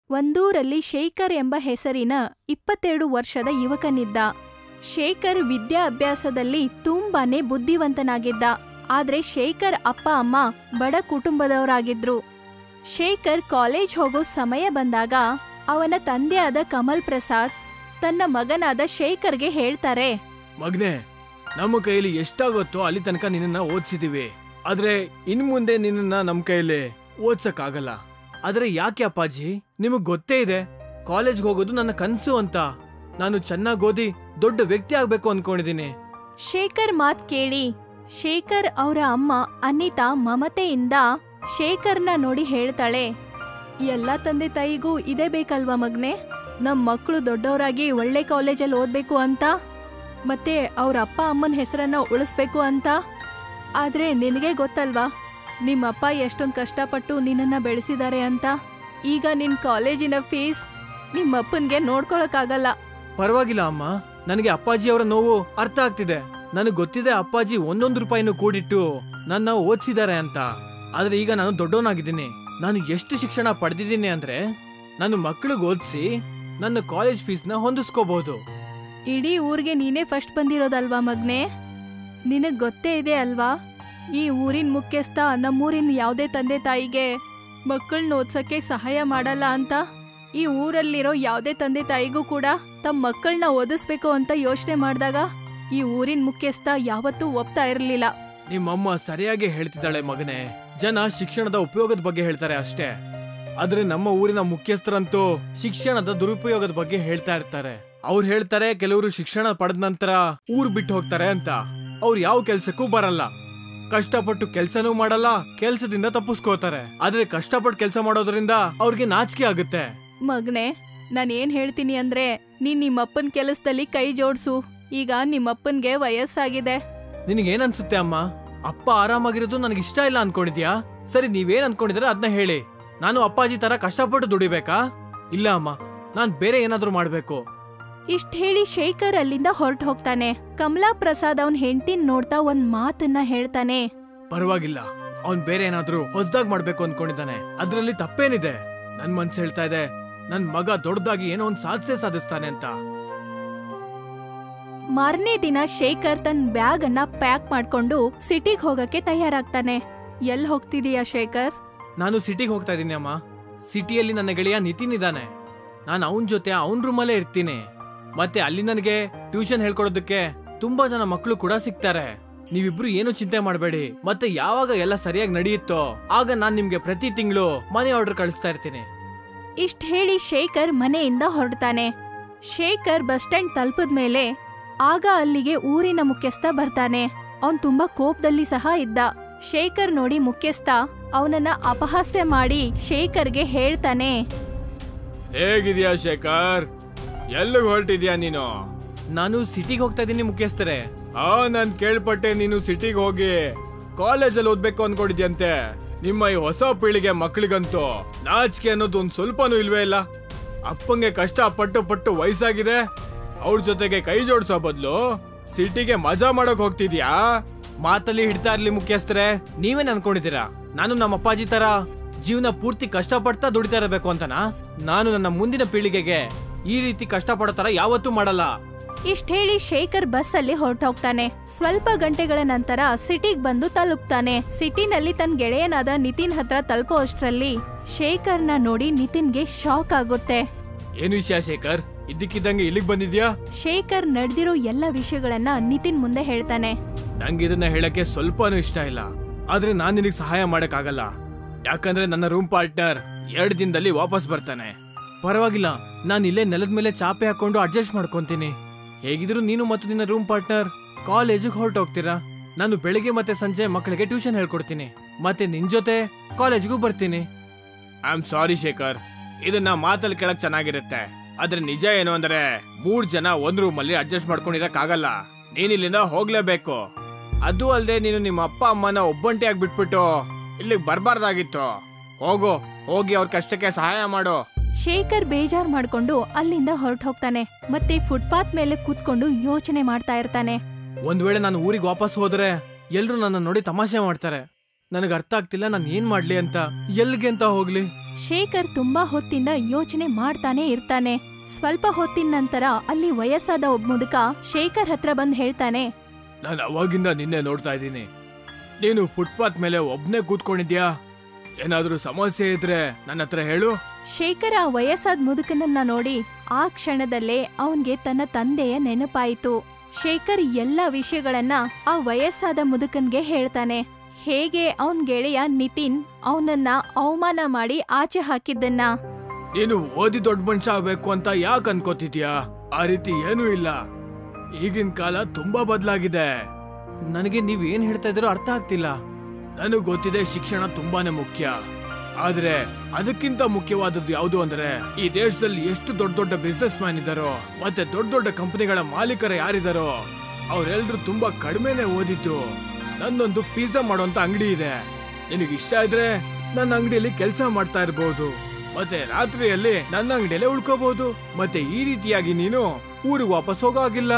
ಒಂದೂರಲ್ಲಿ ಶೇಖರ್ ಎಂಬ ಹೆಸರಿನ ಇಪ್ಪತ್ತೆರಡು ವರ್ಷದ ಯುವಕನಿದ್ದ ಶೇಖರ್ ವಿದ್ಯಾಭ್ಯಾಸದಲ್ಲಿ ತುಂಬಾನೇ ಬುದ್ಧಿವಂತನಾಗಿದ್ದ ಆದ್ರೆ ಶೇಖರ್ ಅಪ್ಪ ಅಮ್ಮ ಬಡ ಕುಟುಂಬದವರಾಗಿದ್ರು ಶೇಖರ್ ಕಾಲೇಜ್ ಹೋಗೋ ಸಮಯ ಬಂದಾಗ ಅವನ ತಂದೆಯಾದ ಕಮಲ್ ಪ್ರಸಾದ್ ತನ್ನ ಮಗನಾದ ಶೇಖರ್ಗೆ ಹೇಳ್ತಾರೆ ಮಗ್ನೆ ನಮ್ಮ ಕೈಯಲ್ಲಿ ಎಷ್ಟಾಗುತ್ತೋ ಅಲ್ಲಿ ತನಕ ನಿನ್ನನ್ನ ಓದಿಸಿದೀವಿ ಆದ್ರೆ ಇನ್ ಮುಂದೆ ನಿನ್ನನ್ನ ನಮ್ ಕೈಯಲ್ಲಿ ಓದ್ಸಕ್ಕಾಗಲ್ಲ ಆದ್ರೆ ಯಾಕೆ ಅಪ್ಪಾಜಿ ನಿಮಗ್ ಗೊತ್ತೇ ಇದೆ ಕಾಲೇಜ್ಗೆ ಹೋಗೋದು ನನ್ನ ಕನ್ಸು ಅಂತ ನಾನು ಚೆನ್ನಾಗ್ ಓದಿ ದೊಡ್ಡ ವ್ಯಕ್ತಿ ಆಗ್ಬೇಕು ಅನ್ಕೊಂಡಿದೀನಿ ಶೇಖರ್ ಮಾತ್ ಕೇಳಿ ಶೇಖರ್ ಅವರ ಅಮ್ಮ ಅನಿತಾ ಮಮತೆಯಿಂದ ಶೇಖರ್ನ ನೋಡಿ ಹೇಳ್ತಾಳೆ ಎಲ್ಲ ತಂದೆ ತಾಯಿಗೂ ಇದೇ ಬೇಕಲ್ವಾ ಮಗ್ನೆ ನಮ್ ಮಕ್ಕಳು ದೊಡ್ಡವರಾಗಿ ಒಳ್ಳೆ ಕಾಲೇಜಲ್ಲಿ ಓದ್ಬೇಕು ಅಂತ ಮತ್ತೆ ಅವ್ರ ಅಪ್ಪ ಅಮ್ಮನ ಹೆಸರನ್ನ ಉಳಿಸ್ಬೇಕು ಅಂತ ಆದ್ರೆ ನಿನಗೆ ಗೊತ್ತಲ್ವಾ ನಿಮ್ಮಪ್ಪ ಎಷ್ಟೊಂದು ಕಷ್ಟಪಟ್ಟು ನಿನ್ನನ್ನ ಬೆಳೆಸಿದ್ದಾರೆ ಅಂತ ಈಗ ನಿನ್ ಕಾಲೇಜಿನ ಫೀಸ್ ನಿಮ್ಮಪ್ಪನ್ಗೆ ನೋಡ್ಕೊಳಕ್ಕಾಗಲ್ಲ ಪರವಾಗಿಲ್ಲ ಅಮ್ಮ ನನಗೆ ಅಪ್ಪಾಜಿ ಅವರ ನೋವು ಅರ್ಥ ಆಗ್ತಿದೆ ನನಗ್ ಗೊತ್ತಿದೆ ಅಪ್ಪಾಜಿ ಒಂದೊಂದು ರೂಪಾಯಿನೂ ಕೂಡಿಟ್ಟು ನನ್ನ ಓದಿಸಿದ್ದಾರೆ ಅಂತ ಆದ್ರೆ ಈಗ ನಾನು ದೊಡ್ಡವನಾಗಿದ್ದೀನಿ ನಾನು ಎಷ್ಟು ಶಿಕ್ಷಣ ಪಡೆದಿದ್ದೀನಿ ಅಂದ್ರೆ ನಾನು ಮಕ್ಕಳಿಗೆ ಓದಿಸಿ ನನ್ನ ಕಾಲೇಜ್ ಫೀಸ್ನ ಹೊಂದಿಸ್ಕೋಬಹುದು ಇಡೀ ಊರಿಗೆ ನೀನೇ ಫಸ್ಟ್ ಬಂದಿರೋದಲ್ವಾ ಮಗ್ನೆ ನಿನಗ್ ಗೊತ್ತೇ ಇದೆ ಅಲ್ವಾ ಈ ಊರಿನ ಮುಖ್ಯಸ್ಥ ನಮ್ಮೂರಿನ ಯಾವುದೇ ತಂದೆ ತಾಯಿಗೆ ಮಕ್ಕಳನ್ನ ಓದ್ಸಕ್ಕೆ ಸಹಾಯ ಮಾಡಲ್ಲ ಅಂತ ಈ ಊರಲ್ಲಿರೋ ಯಾವುದೇ ತಂದೆ ತಾಯಿಗೂ ಕೂಡ ತಮ್ಮ ಮಕ್ಕಳನ್ನ ಓದಿಸ್ಬೇಕು ಅಂತ ಯೋಚನೆ ಮಾಡಿದಾಗ ಈ ಊರಿನ ಮುಖ್ಯಸ್ಥ ಯಾವತ್ತೂ ಒಪ್ತಾ ಇರಲಿಲ್ಲ ನಿಮ್ಮಮ್ಮ ಸರಿಯಾಗಿ ಹೇಳ್ತಿದ್ದಾಳೆ ಮಗನೇ ಜನ ಶಿಕ್ಷಣದ ಉಪಯೋಗದ ಬಗ್ಗೆ ಹೇಳ್ತಾರೆ ಅಷ್ಟೇ ಆದ್ರೆ ನಮ್ಮ ಊರಿನ ಮುಖ್ಯಸ್ಥರಂತೂ ಶಿಕ್ಷಣದ ದುರುಪಯೋಗದ ಬಗ್ಗೆ ಹೇಳ್ತಾ ಇರ್ತಾರೆ ಅವ್ರು ಹೇಳ್ತಾರೆ ಕೆಲವರು ಶಿಕ್ಷಣ ಪಡೆದ ನಂತರ ಊರ್ ಬಿಟ್ಟು ಹೋಗ್ತಾರೆ ಅಂತ ಅವ್ರು ಯಾವ ಕೆಲ್ಸಕ್ಕೂ ಬರಲ್ಲ ಕಷ್ಟಪಟ್ಟು ಕೆಲ್ಸನೂ ಮಾಡಲ್ಲ ಕೆಲ್ಸದಿಂದ ತಪ್ಪಿಸ್ಕೋತಾರೆ ಆದ್ರೆ ಕಷ್ಟಪಟ್ಟು ಕೆಲಸ ಮಾಡೋದ್ರಿಂದ ಅವ್ರಿಗೆ ನಾಚಿಕೆ ಆಗುತ್ತೆ ಮಗ್ನೆ ನಾನು ಏನ್ ಹೇಳ್ತೀನಿ ಅಂದ್ರೆ ನೀನ್ ನಿಮ್ಮಪ್ಪನ ಕೆಲಸದಲ್ಲಿ ಕೈ ಜೋಡ್ಸು ಈಗ ನಿಮ್ಮಪ್ಪನ್ಗೆ ವಯಸ್ಸಾಗಿದೆ ನಿನಗೇನ್ ಅನ್ಸುತ್ತೆ ಅಮ್ಮ ಅಪ್ಪ ಆರಾಮಾಗಿರೋದು ನನಗೆ ಇಷ್ಟ ಇಲ್ಲ ಅನ್ಕೊಂಡಿದ್ಯಾ ಸರಿ ನೀವೇನ್ ಅನ್ಕೊಂಡಿದ್ರೆ ಅದನ್ನ ಹೇಳಿ ನಾನು ಅಪ್ಪಾಜಿ ತರ ಕಷ್ಟಪಟ್ಟು ದುಡಿಬೇಕಾ ಇಲ್ಲ ಅಮ್ಮ ನಾನ್ ಬೇರೆ ಏನಾದ್ರೂ ಮಾಡ್ಬೇಕು ಇಷ್ಟ್ ಹೇಳಿ ಶೇಖರ್ ಅಲ್ಲಿಂದ ಹೊರಟು ಹೋಗ್ತಾನೆ ಕಮಲಾ ಪ್ರಸಾದ್ ಅವನ್ ಹೆಂಡತಿನ್ ನೋಡ್ತಾ ಒಂದ್ ಮಾತನ್ನ ಹೇಳ್ತಾನೆ ಪರವಾಗಿಲ್ಲ ಅವ್ನ್ ಬೇರೆ ಏನಾದ್ರೂ ಹೊಸದಾಗ್ ಮಾಡ್ಬೇಕು ಅನ್ಕೊಂಡಿದ್ದಾನೆ ಅದ್ರಲ್ಲಿ ತಪ್ಪೇನಿದೆ ನನ್ ಮನ್ಸ್ ಹೇಳ್ತಾ ಇದೆ ನನ್ ಮಗ ದೊಡ್ಡದಾಗಿ ಏನೋ ಒಂದ್ ಸಾಧಿಸೇ ಸಾಧಿಸ್ತಾನೆ ಅಂತ ಮಾರನೇ ದಿನ ಶೇಖರ್ ತನ್ನ ಬ್ಯಾಗ್ ಅನ್ನ ಪ್ಯಾಕ್ ಮಾಡ್ಕೊಂಡು ಸಿಟಿಗ್ ಹೋಗಕ್ಕೆ ತಯಾರಾಗ್ತಾನೆ ಎಲ್ ಹೋಗ್ತಿದೀಯಾ ಶೇಖರ್ ನಾನು ಸಿಟಿಗೆ ಹೋಗ್ತಾ ಇದೀನಿ ಅಮ್ಮ ಸಿಟಿಯಲ್ಲಿ ನನ್ನ ಗೆಳೆಯ ನಿತಿನ್ ಇದ್ದಾನೆ ನಾನು ಅವನ್ ಜೊತೆ ಅವನ್ ರೂಮಲ್ಲೇ ಇರ್ತೀನಿ ಮತ್ತೆ ಅಲ್ಲಿ ನನಗೆ ಟ್ಯೂಷನ್ ಹೇಳ್ಕೊಡೋದಕ್ಕೆ ತುಂಬಾ ಜನ ಮಕ್ಕಳು ಕೂಡ ಸಿಗ್ತಾರೆ ನೀವಿಬ್ರು ಏನು ಚಿಂತೆ ಮಾಡಬೇಡಿ ಮತ್ತೆ ಯಾವಾಗ ಎಲ್ಲ ಸರಿಯಾಗಿ ನಡೆಯುತ್ತೋ ಆಗ ನಾನ್ ನಿಮ್ಗೆ ಪ್ರತಿ ತಿಂಗಳು ಮನೆ ಆರ್ಡರ್ ಕಳಿಸ್ತಾ ಇರ್ತೀನಿ ಇಷ್ಟ್ ಹೇಳಿ ಶೇಖರ್ ಮನೆಯಿಂದ ಹೊರಡ್ತಾನೆ ಶೇಖರ್ ಬಸ್ ಸ್ಟ್ಯಾಂಡ್ ತಲುಪದ್ಮೇಲೆ ಆಗ ಅಲ್ಲಿಗೆ ಊರಿನ ಮುಖ್ಯಸ್ಥ ಬರ್ತಾನೆ ಅವನ್ ತುಂಬಾ ಕೋಪದಲ್ಲಿ ಸಹ ಇದ್ದ ಶೇಖರ್ ನೋಡಿ ಮುಖ್ಯಸ್ಥ ಅವನನ್ನ ಅಪಹಾಸ್ಯ ಮಾಡಿ ಶೇಖರ್ಗೆ ಹೇಳ್ತಾನೆ ಹೇಗಿದ್ಯಾ ಶೇಖರ್ ಎಲ್ಲಿಗೆ ಹೊರಟಿದ್ಯಾ ನೀನು ನಾನು ಸಿಟಿಗೆ ಹೋಗ್ತಾ ಇದ್ದೀನಿ ಮುಖ್ಯಸ್ಥರೇ ಹಾ ನಾನ್ ಕೇಳ್ಪಟ್ಟೆ ನೀನು ಸಿಟಿಗೆ ಹೋಗಿ ಕಾಲೇಜಲ್ಲಿ ಓದ್ಬೇಕು ಅನ್ಕೊಂಡಿದ್ಯಂತೆ ನಿಮ್ಮ ಈ ಹೊಸ ಪೀಳಿಗೆ ಮಕ್ಕಳಿಗಂತೂ ನಾಚಿಕೆ ಅನ್ನೋದು ಒಂದ್ ಸ್ವಲ್ಪನೂ ಇಲ್ವೇ ಇಲ್ಲ ಅಪ್ಪಂಗೆ ಕಷ್ಟ ಪಟ್ಟು ಪಟ್ಟು ವಯಸ್ಸಾಗಿದೆ ಅವ್ರ ಜೊತೆಗೆ ಕೈ ಜೋಡಿಸೋ ಬದಲು ಸಿಟಿಗೆ ಮಜಾ ಮಾಡಕ್ ಹೋಗ್ತಿದ್ಯಾ ಮಾತಲ್ಲಿ ಹಿಡ್ತಾ ಇರ್ಲಿ ಮುಖ್ಯಸ್ಥರೇ ನೀವೇನ್ ಅನ್ಕೊಂಡಿದ್ದೀರಾ ನಾನು ನಮ್ಮ ಅಪ್ಪಾಜಿ ತರ ಜೀವನ ಪೂರ್ತಿ ಕಷ್ಟಪಡ್ತಾ ದುಡಿತಾ ಇರಬೇಕು ಅಂತನಾ ನಾನು ನನ್ನ ಮುಂದಿನ ಪೀಳಿಗೆಗೆ ಈ ರೀತಿ ಕಷ್ಟಪಡೋ ತರ ಯಾವತ್ತೂ ಮಾಡಲ್ಲ ಇಷ್ಟ್ ಹೇಳಿ ಶೇಖರ್ ಬಸ್ ಅಲ್ಲಿ ಹೊರಟೋಗ್ತಾನೆ ಸ್ವಲ್ಪ ಗಂಟೆಗಳ ನಂತರ ಸಿಟಿಗ್ ಬಂದು ತಲುಪ್ತಾನೆ ಸಿಟಿನಲ್ಲಿ ತನ್ನ ಗೆಳೆಯನಾದ ನಿತಿನ್ ಹತ್ರ ತಲುಪೋ ಅಷ್ಟ್ರಲ್ಲಿ ಶೇಖರ್ನ ನೋಡಿ ನಿತಿನ್ಗೆ ಶಾಕ್ ಆಗುತ್ತೆ ಏನು ವಿಷಯ ಶೇಖರ್ ಇದ್ದಕ್ಕಿದ್ದಂಗೆ ಇಲ್ಲಿಗೆ ಬಂದಿದ್ಯಾ ಶೇಖರ್ ನಡೆದಿರೋ ಎಲ್ಲ ವಿಷಯಗಳನ್ನ ನಿತಿನ್ ಮುಂದೆ ಹೇಳ್ತಾನೆ ನಂಗೆ ಇದನ್ನ ಹೇಳಕ್ಕೆ ಸ್ವಲ್ಪನೂ ಇಷ್ಟ ಇಲ್ಲ ಆದ್ರೆ ನಾನ್ ನಿನಗೆ ಸಹಾಯ ಮಾಡಕ್ಕಾಗಲ್ಲ ಯಾಕಂದ್ರೆ ನನ್ನ ರೂಮ್ ಪಾರ್ಟ್ನರ್ ಎರಡ್ ದಿನದಲ್ಲಿ ವಾಪಸ್ ಬರ್ತಾನೆ ಪರವಾಗಿಲ್ಲ ನಾನು ಇಲ್ಲೇ ನೆಲದ ಮೇಲೆ ಚಾಪೆ ಹಾಕೊಂಡು ಅಡ್ಜಸ್ಟ್ ಮಾಡ್ಕೊಂತೀನಿ ಹೇಗಿದ್ರು ನೀನು ಮತ್ತು ನಿನ್ನ ರೂಮ್ ಪಾರ್ಟ್ನರ್ ಕಾಲೇಜಿಗೆ ಹೊರಟೋಗ್ತೀರಾ ನಾನು ಬೆಳಿಗ್ಗೆ ಮತ್ತೆ ಸಂಜೆ ಮಕ್ಕಳಿಗೆ ಟ್ಯೂಷನ್ ಹೇಳ್ಕೊಡ್ತೀನಿ ಮತ್ತೆ ನಿನ್ ಜೊತೆ ಕಾಲೇಜ್ಗೂ ಬರ್ತೀನಿ ಐ ಆಮ್ ಸಾರಿ ಶೇಖರ್ ಇದನ್ನ ಮಾತಲ್ಲಿ ಕೇಳಕ್ ಚೆನ್ನಾಗಿರುತ್ತೆ ಆದ್ರೆ ನಿಜ ಏನು ಅಂದ್ರೆ ಮೂರ್ ಜನ ಒಂದ್ ರೂಮ್ ಅಲ್ಲಿ ಅಡ್ಜಸ್ಟ್ ಮಾಡ್ಕೊಂಡಿರಕ್ಕಾಗಲ್ಲ ನೀನ್ ಇಲ್ಲಿಂದ ಹೋಗ್ಲೇಬೇಕು ಅದು ಅಲ್ಲದೆ ನೀನು ನಿಮ್ಮ ಅಪ್ಪ ಅಮ್ಮನ ಒಬ್ಬಂಟಿಯಾಗಿ ಬಿಟ್ಬಿಟ್ಟು ಇಲ್ಲಿಗೆ ಬರಬಾರ್ದಾಗಿತ್ತು ಹೋಗು ಹೋಗಿ ಅವ್ರ ಕಷ್ಟಕ್ಕೆ ಸಹಾಯ ಮಾಡು ಶೇಖರ್ ಬೇಜಾರ್ ಮಾಡ್ಕೊಂಡು ಅಲ್ಲಿಂದ ಹೊರಟು ಹೋಗ್ತಾನೆ ಮತ್ತೆ ಫುಟ್ಪಾತ್ ಮೇಲೆ ಕೂತ್ಕೊಂಡು ಯೋಚನೆ ಮಾಡ್ತಾ ಇರ್ತಾನೆ ಒಂದ್ ವೇಳೆ ನಾನು ಊರಿಗೆ ವಾಪಸ್ ಹೋದ್ರೆ ಎಲ್ರು ನನ್ನ ನೋಡಿ ತಮಾಷೆ ಮಾಡ್ತಾರೆ ನನಗೆ ಅರ್ಥ ಆಗ್ತಿಲ್ಲ ನಾನು ಏನ್ ಮಾಡ್ಲಿ ಅಂತ ಎಲ್ಲಿಗೆ ಅಂತ ಹೋಗ್ಲಿ ಶೇಖರ್ ತುಂಬಾ ಹೊತ್ತಿಂದ ಯೋಚನೆ ಮಾಡ್ತಾನೆ ಇರ್ತಾನೆ ಸ್ವಲ್ಪ ಹೊತ್ತಿನ ನಂತರ ಅಲ್ಲಿ ವಯಸ್ಸಾದ ಒಬ್ಬ ಮುದುಕ ಶೇಖರ್ ಹತ್ರ ಬಂದ್ ಹೇಳ್ತಾನೆ ನಾನು ಅವಾಗಿಂದ ನಿನ್ನೆ ನೋಡ್ತಾ ಇದ್ದೀನಿ ನೀನು ಫುಟ್ಪಾತ್ ಮೇಲೆ ಒಬ್ನೇ ಕೂತ್ಕೊಂಡಿದ್ಯಾ ಏನಾದ್ರೂ ಸಮಸ್ಯೆ ಇದ್ರೆ ನನ್ನ ಹತ್ರ ಹೇಳು ಶೇಖರ್ ಆ ವಯಸ್ಸಾದ ಮುದುಕನನ್ನ ನೋಡಿ ಆ ಕ್ಷಣದಲ್ಲೇ ಅವನ್ಗೆ ತನ್ನ ತಂದೆಯ ನೆನಪಾಯಿತು ಶೇಖರ್ ಎಲ್ಲ ವಿಷಯಗಳನ್ನ ಆ ವಯಸ್ಸಾದ ಮುದುಕನ್ಗೆ ಹೇಳ್ತಾನೆ ಹೇಗೆ ಅವನ್ ಗೆಳೆಯ ನಿತಿನ್ ಅವನನ್ನ ಅವಮಾನ ಮಾಡಿ ಆಚೆ ಹಾಕಿದ್ದನ್ನ ನೀನು ಓದಿ ದೊಡ್ಡ ಮನುಷ್ಯ ಆಗ್ಬೇಕು ಅಂತ ಯಾಕೆ ಅನ್ಕೋತಿದ್ಯಾ ಆ ರೀತಿ ಏನೂ ಇಲ್ಲ ಈಗಿನ ಕಾಲ ತುಂಬಾ ಬದಲಾಗಿದೆ ನನಗೆ ನೀವ್ ಏನ್ ಹೇಳ್ತಾ ಇದ್ದೀರೋ ಅರ್ಥ ಆಗ್ತಿಲ್ಲ ನನಗ್ ಗೊತ್ತಿದೆ ಶಿಕ್ಷಣ ತುಂಬಾನೇ ಮುಖ್ಯ ಆದ್ರೆ ಅದಕ್ಕಿಂತ ಮುಖ್ಯವಾದದ್ದು ಯಾವುದು ಅಂದ್ರೆ ಈ ದೇಶದಲ್ಲಿ ಎಷ್ಟು ದೊಡ್ಡ ದೊಡ್ಡ ಬಿಸ್ನೆಸ್ ಮ್ಯಾನ್ ಇದಾರೋ ಮತ್ತೆ ದೊಡ್ಡ ದೊಡ್ಡ ಕಂಪನಿಗಳ ಮಾಲೀಕರ ಯಾರಿದಾರೋ ಅವರೆಲ್ಲರೂ ತುಂಬಾ ಕಡಿಮೆನೆ ಓದಿದ್ದು ನನ್ನೊಂದು ಪಿಜ್ಜಾ ಮಾಡುವಂತ ಅಂಗಡಿ ಇದೆ ನಿನಗೆ ಇಷ್ಟ ಇದ್ರೆ ನನ್ನ ಅಂಗಡಿಯಲ್ಲಿ ಕೆಲಸ ಮಾಡ್ತಾ ಇರಬಹುದು ಮತ್ತೆ ರಾತ್ರಿಯಲ್ಲಿ ನನ್ನ ಅಂಗಡಿಯಲ್ಲೇ ಉಳ್ಕೋಬಹುದು ಮತ್ತೆ ಈ ರೀತಿಯಾಗಿ ನೀನು ಊರಿಗೆ ವಾಪಸ್ ಹೋಗೋಗಿಲ್ಲ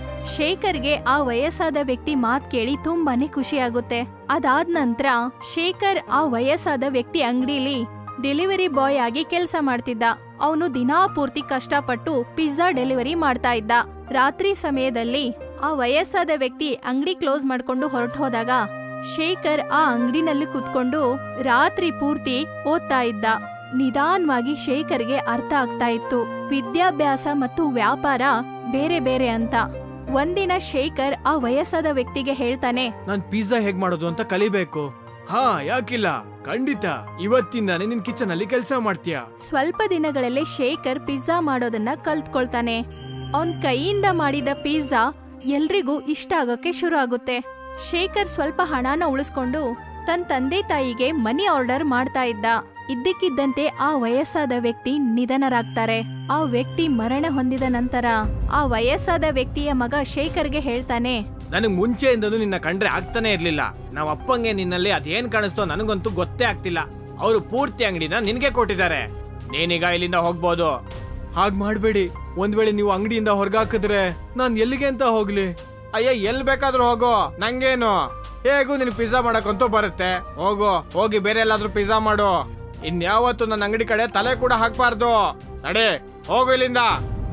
ಶೇಖರ್ಗೆ ಆ ವಯಸ್ಸಾದ ವ್ಯಕ್ತಿ ಮಾತ್ ಕೇಳಿ ತುಂಬಾನೇ ಖುಷಿಯಾಗುತ್ತೆ ಅದಾದ ನಂತರ ಶೇಖರ್ ಆ ವಯಸ್ಸಾದ ವ್ಯಕ್ತಿ ಅಂಗಡಿಲಿ ಡೆಲಿವರಿ ಬಾಯ್ ಆಗಿ ಕೆಲಸ ಮಾಡ್ತಿದ್ದ ಅವನು ದಿನಾ ಪೂರ್ತಿ ಕಷ್ಟಪಟ್ಟು ಪಿಜ್ಜಾ ಡೆಲಿವರಿ ಮಾಡ್ತಾ ಇದ್ದ ರಾತ್ರಿ ಸಮಯದಲ್ಲಿ ಆ ವಯಸ್ಸಾದ ವ್ಯಕ್ತಿ ಅಂಗಡಿ ಕ್ಲೋಸ್ ಮಾಡ್ಕೊಂಡು ಹೊರಟು ಹೋದಾಗ ಶೇಖರ್ ಆ ಅಂಗಡಿನಲ್ಲಿ ಕುತ್ಕೊಂಡು ರಾತ್ರಿ ಪೂರ್ತಿ ಓದ್ತಾ ಇದ್ದ ನಿಧಾನವಾಗಿ ಶೇಖರ್ಗೆ ಅರ್ಥ ಆಗ್ತಾ ಇತ್ತು ವಿದ್ಯಾಭ್ಯಾಸ ಮತ್ತು ವ್ಯಾಪಾರ ಬೇರೆ ಬೇರೆ ಅಂತ ಒಂದಿನ ಶೇಖರ್ ಆ ವಯಸ್ಸಾದ ವ್ಯಕ್ತಿಗೆ ಹೇಳ್ತಾನೆ ನಾನ್ ಪಿಜ್ಜಾ ಹೇಗ್ ಮಾಡೋದು ಅಂತ ಕಲಿಬೇಕು ಹಾ ಯಾಕಿಲ್ಲ ಖಂಡಿತ ಇವತ್ತಿಂದಾನೆ ನಿನ್ ಕಿಚನ್ ಅಲ್ಲಿ ಕೆಲಸ ಮಾಡ್ತೀಯಾ ಸ್ವಲ್ಪ ದಿನಗಳಲ್ಲೇ ಶೇಖರ್ ಪಿಜ್ಜಾ ಮಾಡೋದನ್ನ ಕಲ್ತ್ಕೊಳ್ತಾನೆ ಅವನ್ ಕೈಯಿಂದ ಮಾಡಿದ ಪಿಜ್ಜಾ ಎಲ್ರಿಗೂ ಇಷ್ಟ ಆಗೋಕೆ ಶುರು ಆಗುತ್ತೆ ಶೇಖರ್ ಸ್ವಲ್ಪ ಹಣನ ಉಳಿಸ್ಕೊಂಡು ತನ್ನ ತಂದೆ ತಾಯಿಗೆ ಮನಿ ಆರ್ಡರ್ ಮಾಡ್ತಾ ಇದ್ದ ಇದ್ದಕ್ಕಿದ್ದಂತೆ ಆ ವಯಸ್ಸಾದ ವ್ಯಕ್ತಿ ನಿಧನರಾಗ್ತಾರೆ ಆ ವ್ಯಕ್ತಿ ಮರಣ ಹೊಂದಿದ ನಂತರ ಆ ವಯಸ್ಸಾದ ವ್ಯಕ್ತಿಯ ಮಗ ಶೇಖರ್ಗೆ ಹೇಳ್ತಾನೆ ನನಗ್ ಮುಂಚೆಯಿಂದನೂ ನಿನ್ನ ಕಂಡ್ರೆ ಆಗ್ತಾನೆ ಇರ್ಲಿಲ್ಲ ನಾವ್ ಅಪ್ಪಂಗೆ ನಿನ್ನಲ್ಲಿ ಅದೇನ್ ಕಾಣಿಸ್ತೋ ನನಗಂತೂ ಗೊತ್ತೇ ಆಗ್ತಿಲ್ಲ ಅವರು ಪೂರ್ತಿ ಅಂಗಡಿನ ನಿನ್ಗೆ ಕೊಟ್ಟಿದ್ದಾರೆ ನೀನೀಗ ಇಲ್ಲಿಂದ ಹೋಗ್ಬೋದು ಹಾಗ್ ಮಾಡ್ಬೇಡಿ ಒಂದ್ ವೇಳೆ ನೀವು ಅಂಗಡಿಯಿಂದ ಹೊರಗಾಕಿದ್ರೆ ನಾನ್ ಎಲ್ಲಿಗೆ ಅಂತ ಹೋಗ್ಲಿ ಅಯ್ಯ ಎಲ್ ಬೇಕಾದ್ರೂ ಹೋಗೋ ನಂಗೇನು ಹೇಗೂ ನಿನ್ ಪಿಜ್ಜಾ ಮಾಡಕ್ಕಂತೂ ಬರುತ್ತೆ ಹೋಗು ಹೋಗಿ ಬೇರೆ ಎಲ್ಲಾದ್ರೂ ಪಿಜ್ಜಾ ಮಾಡು ಇನ್ಯಾವತ್ತು ನನ್ನ ಅಂಗಡಿ ಕಡೆ ತಲೆ ಕೂಡ ಹಾಕ್ಬಾರ್ದು ನಡೆ ಹೋಗು ಇಲ್ಲಿಂದ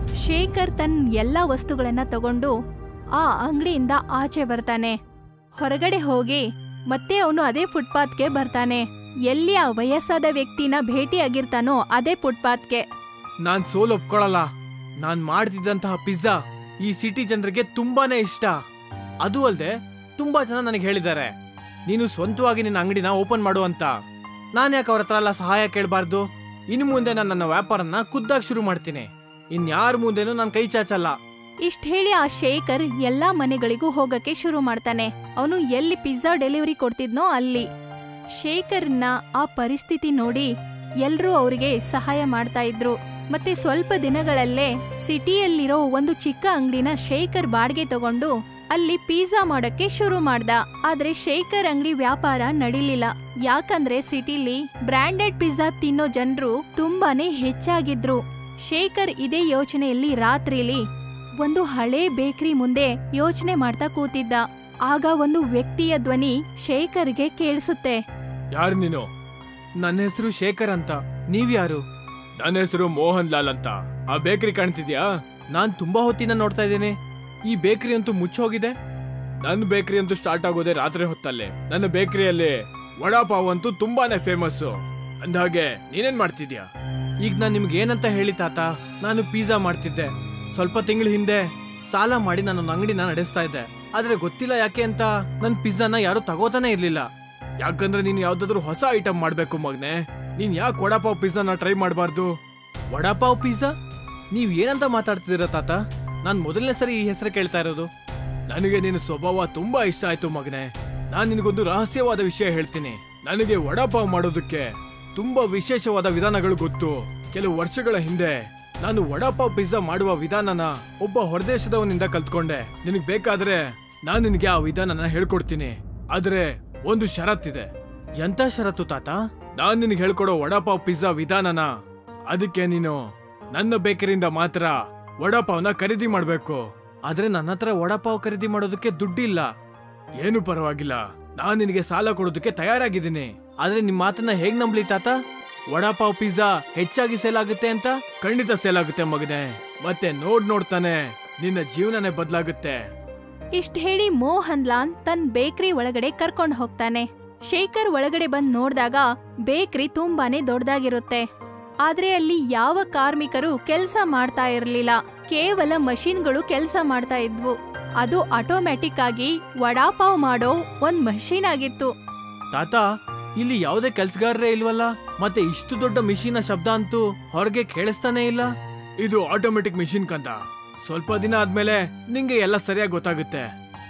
ಶೇಖರ್ ತನ್ನ ಎಲ್ಲಾ ವಸ್ತುಗಳನ್ನ ತಗೊಂಡು ಆ ಅಂಗಡಿಯಿಂದ ಆಚೆ ಬರ್ತಾನೆ ಹೊರಗಡೆ ಹೋಗಿ ಮತ್ತೆ ಅವನು ಅದೇ ಫುಟ್ಪಾತ್ಗೆ ಬರ್ತಾನೆ ಎಲ್ಲಿ ಆ ವಯಸ್ಸಾದ ವ್ಯಕ್ತಿನ ಭೇಟಿಯಾಗಿರ್ತಾನೋ ಅದೇ ಫುಟ್ಪಾತ್ಗೆ ನಾನ್ ಸೋಲ್ ಒಪ್ಕೊಳಲ್ಲ ನಾನ್ ಮಾಡ್ತಿದ್ದಂತಹ ಪಿಜ್ಜಾ ಈ ಸಿಟಿ ಜನರಿಗೆ ತುಂಬಾನೇ ಇಷ್ಟ ಅದು ಅಲ್ದೆ ತುಂಬಾ ಜನ ನನಗೆ ಹೇಳಿದ್ದಾರೆ ನೀನು ಸ್ವಂತವಾಗಿ ನಿನ್ನ ಅಂಗಡಿನ ಓಪನ್ ಮಾಡು ಅಂತ ನಾನ್ ಯಾಕೆ ಅವ್ರ ಹತ್ರ ಎಲ್ಲ ಸಹಾಯ ಕೇಳಬಾರ್ದು ಇನ್ನು ಮುಂದೆ ನಾನು ನನ್ನ ವ್ಯಾಪಾರನ ಖುದ್ದಾಗಿ ಶುರು ಮಾಡ್ತೀನಿ ಇನ್ಯಾರ ಮುಂದೆನೂ ನಾನು ಕೈ ಚಾಚಲ್ಲ ಇಷ್ಟ ಹೇಳಿ ಆ ಶೇಖರ್ ಎಲ್ಲಾ ಮನೆಗಳಿಗೂ ಹೋಗಕ್ಕೆ ಶುರು ಮಾಡ್ತಾನೆ ಅವನು ಎಲ್ಲಿ ಪಿಜ್ಜಾ ಡೆಲಿವರಿ ಕೊಡ್ತಿದ್ನೋ ಅಲ್ಲಿ ಶೇಖರ್ನ ಆ ಪರಿಸ್ಥಿತಿ ನೋಡಿ ಎಲ್ರೂ ಅವರಿಗೆ ಸಹಾಯ ಮಾಡ್ತಾ ಇದ್ರು ಮತ್ತೆ ಸ್ವಲ್ಪ ದಿನಗಳಲ್ಲೇ ಸಿಟಿಯಲ್ಲಿರೋ ಒಂದು ಚಿಕ್ಕ ಅಂಗಡಿನ ಶೇಖರ್ ಬಾಡಿಗೆ ತಗೊಂಡು ಅಲ್ಲಿ ಪಿಜ್ಜಾ ಮಾಡಕ್ಕೆ ಶುರು ಮಾಡ್ದ ಆದ್ರೆ ಶೇಖರ್ ಅಂಗಡಿ ವ್ಯಾಪಾರ ನಡಿಲಿಲ್ಲ ಯಾಕಂದ್ರೆ ಸಿಟಿಲಿ ಬ್ರಾಂಡೆಡ್ ಪಿಜ್ಜಾ ತಿನ್ನೋ ಜನರು ತುಂಬಾನೇ ಹೆಚ್ಚಾಗಿದ್ರು ಶೇಖರ್ ಇದೇ ಯೋಚನೆಯಲ್ಲಿ ರಾತ್ರಿಲಿ ಒಂದು ಹಳೆ ಬೇಕರಿ ಮುಂದೆ ಯೋಚನೆ ಮಾಡ್ತಾ ಕೂತಿದ್ದ ಆಗ ಒಂದು ವ್ಯಕ್ತಿಯ ಧ್ವನಿ ಶೇಖರ್ಗೆ ಕೇಳಿಸುತ್ತೆ ಯಾರು ನೀನು ನನ್ನ ಹೆಸರು ಶೇಖರ್ ಅಂತ ನೀವ್ಯಾರು ನನ್ನ ಹೆಸರು ಮೋಹನ್ ಲಾಲ್ ಅಂತ ಆ ಬೇಕರಿ ಕಾಣ್ತಿದ್ಯಾ ನಾನ್ ತುಂಬಾ ಹೊತ್ತಿನ ನೋಡ್ತಾ ಇದ್ದೀನಿ ಈ ಬೇಕರಿ ಅಂತೂ ಮುಚ್ಚೋಗಿದೆ ನನ್ನ ಬೇಕರಿ ಅಂತೂ ಸ್ಟಾರ್ಟ್ ಆಗೋದೇ ರಾತ್ರಿ ಹೊತ್ತಲ್ಲಿ ನನ್ನ ಬೇಕರಿಯಲ್ಲಿ ವಡಾಪಾವ್ ಅಂತೂ ತುಂಬಾನೇ ಫೇಮಸ್ ಅಂದ್ಹಾಗೆ ನೀನೇನ್ ಮಾಡ್ತಿದ್ಯಾ ಈಗ ನಾನ್ ನಿಮ್ಗೆ ಏನಂತ ಹೇಳಿ ತಾತ ನಾನು ಪಿಜ್ಜಾ ಮಾಡ್ತಿದ್ದೆ ಸ್ವಲ್ಪ ತಿಂಗಳ ಹಿಂದೆ ಸಾಲ ಮಾಡಿ ನಾನು ನನ್ನ ಅಂಗಡಿನ ನಡೆಸ್ತಾ ಇದ್ದೆ ಆದ್ರೆ ಗೊತ್ತಿಲ್ಲ ಯಾಕೆ ಅಂತ ನನ್ ಪಿಜ್ಜಾನ ಯಾರು ತಗೋತಾನೆ ಇರ್ಲಿಲ್ಲ ಯಾಕಂದ್ರೆ ನೀನು ಯಾವ್ದಾದ್ರು ಹೊಸ ಐಟಮ್ ಮಾಡ್ಬೇಕು ಮಗ್ನೆ ನೀನ್ ಯಾಕೆ ವಡಾಪಾವ್ ಪಿಜ್ಜಾನ ಟ್ರೈ ಮಾಡಬಾರ್ದು ವಡಾಪಾವ್ ಪಿಜ್ಜಾ ನೀವ್ ಏನಂತ ಮಾತಾಡ್ತಿದ್ದೀರ ತಾತ ನಾನ್ ಮೊದಲನೇ ಸರಿ ಈ ಹೆಸರು ಕೇಳ್ತಾ ಇರೋದು ನನಗೆ ನಿನ್ನ ಸ್ವಭಾವ ತುಂಬಾ ಇಷ್ಟ ಆಯ್ತು ಮಗನೆ ನಾನ್ ನಿನಗೊಂದು ರಹಸ್ಯವಾದ ವಿಷಯ ಹೇಳ್ತೀನಿ ನನಗೆ ವಡಾಪಾವ್ ಮಾಡೋದಕ್ಕೆ ತುಂಬಾ ವಿಶೇಷವಾದ ವಿಧಾನಗಳು ಗೊತ್ತು ಕೆಲವು ವರ್ಷಗಳ ಹಿಂದೆ ನಾನು ವಡಾಪಾವ್ ಪಿಜ್ಜಾ ಮಾಡುವ ವಿಧಾನನ ಒಬ್ಬ ಹೊರದೇಶದವನಿಂದ ಕಲ್ತ್ಕೊಂಡೆ ನಿನಗ್ ಬೇಕಾದ್ರೆ ನಾನ್ ನಿನಗೆ ಆ ವಿಧಾನನ ಹೇಳ್ಕೊಡ್ತೀನಿ ಆದ್ರೆ ಒಂದು ಷರತ್ತಿದೆ ಎಂತ ಷರತ್ತು ತಾತ ನಾನ್ ನಿನಗೆ ಹೇಳ್ಕೊಡೋ ವಡಾಪಾವ್ ಪಿಜ್ಜಾ ವಿಧಾನನ ಅದಕ್ಕೆ ನೀನು ನನ್ನ ಬೇಕರಿಯಿಂದ ಮಾತ್ರ ವಡಾಪಾವ್ನ ಖರೀದಿ ಮಾಡ್ಬೇಕು ಆದ್ರೆ ನನ್ನ ಹತ್ರ ವಡಾಪಾವ್ ಖರೀದಿ ಮಾಡೋದಕ್ಕೆ ದುಡ್ಡಿಲ್ಲ ಏನು ಪರವಾಗಿಲ್ಲ ನಾನ್ ನಿನಗೆ ಸಾಲ ಕೊಡೋದಕ್ಕೆ ತಯಾರಾಗಿದ್ದೀನಿ ಆದ್ರೆ ನಿಮ್ ಮಾತನ್ನ ಹೇಗ್ ನಂಬ್ಲಿ ತಾತ ವಡಾಪಾವ್ ಪಿಜ್ಜಾ ಹೆಚ್ಚಾಗಿ ಸೇಲ್ ಆಗುತ್ತೆ ಅಂತ ಖಂಡಿತ ಸೇಲ್ ಆಗುತ್ತೆ ಮಗನೆ ಮತ್ತೆ ನೋಡ್ ನೋಡ್ತಾನೆ ನಿನ್ನ ಜೀವನನೇ ಬದಲಾಗುತ್ತೆ ಇಷ್ಟ ಹೇಳಿ ಮೋಹನ್ ಲಾಲ್ ತನ್ನ ಬೇಕ್ರಿ ಒಳಗಡೆ ಕರ್ಕೊಂಡು ಹೋಗ್ತಾನೆ ಶೇಖರ್ ಒಳಗಡೆ ಬಂದ್ ನೋಡ್ದಾಗ ಬೇಕ್ರಿ ತುಂಬಾನೇ ದೊಡ್ಡದಾಗಿರುತ್ತೆ ಆದ್ರೆ ಅಲ್ಲಿ ಯಾವ ಕಾರ್ಮಿಕರು ಕೆಲಸ ಮಾಡ್ತಾ ಇರ್ಲಿಲ್ಲ ಕೇವಲ ಮಷಿನ್ಗಳು ಕೆಲಸ ಮಾಡ್ತಾ ಇದ್ವು ಅದು ಆಟೋಮ್ಯಾಟಿಕ್ ಆಗಿ ವಡಾಪಾವ್ ಮಾಡೋ ಒಂದ್ ಮಷೀನ್ ಆಗಿತ್ತು ತಾತ ಇಲ್ಲಿ ಯಾವುದೇ ಕೆಲ್ಸಗಾರರೇ ಇಲ್ವಲ್ಲ ಮತ್ತೆ ಇಷ್ಟು ದೊಡ್ಡ ಮಿಷಿನ ಶಬ್ದ ಅಂತೂ ಹೊರಗೆ ಕೇಳಿಸ್ತಾನೆ ಇಲ್ಲ ಇದು ಆಟೋಮೆಟಿಕ್ ಮಿಷಿನ್ ಕಂದ ಸ್ವಲ್ಪ ದಿನ ಆದ್ಮೇಲೆ ನಿಂಗೆ ಎಲ್ಲ ಸರಿಯಾಗಿ ಗೊತ್ತಾಗುತ್ತೆ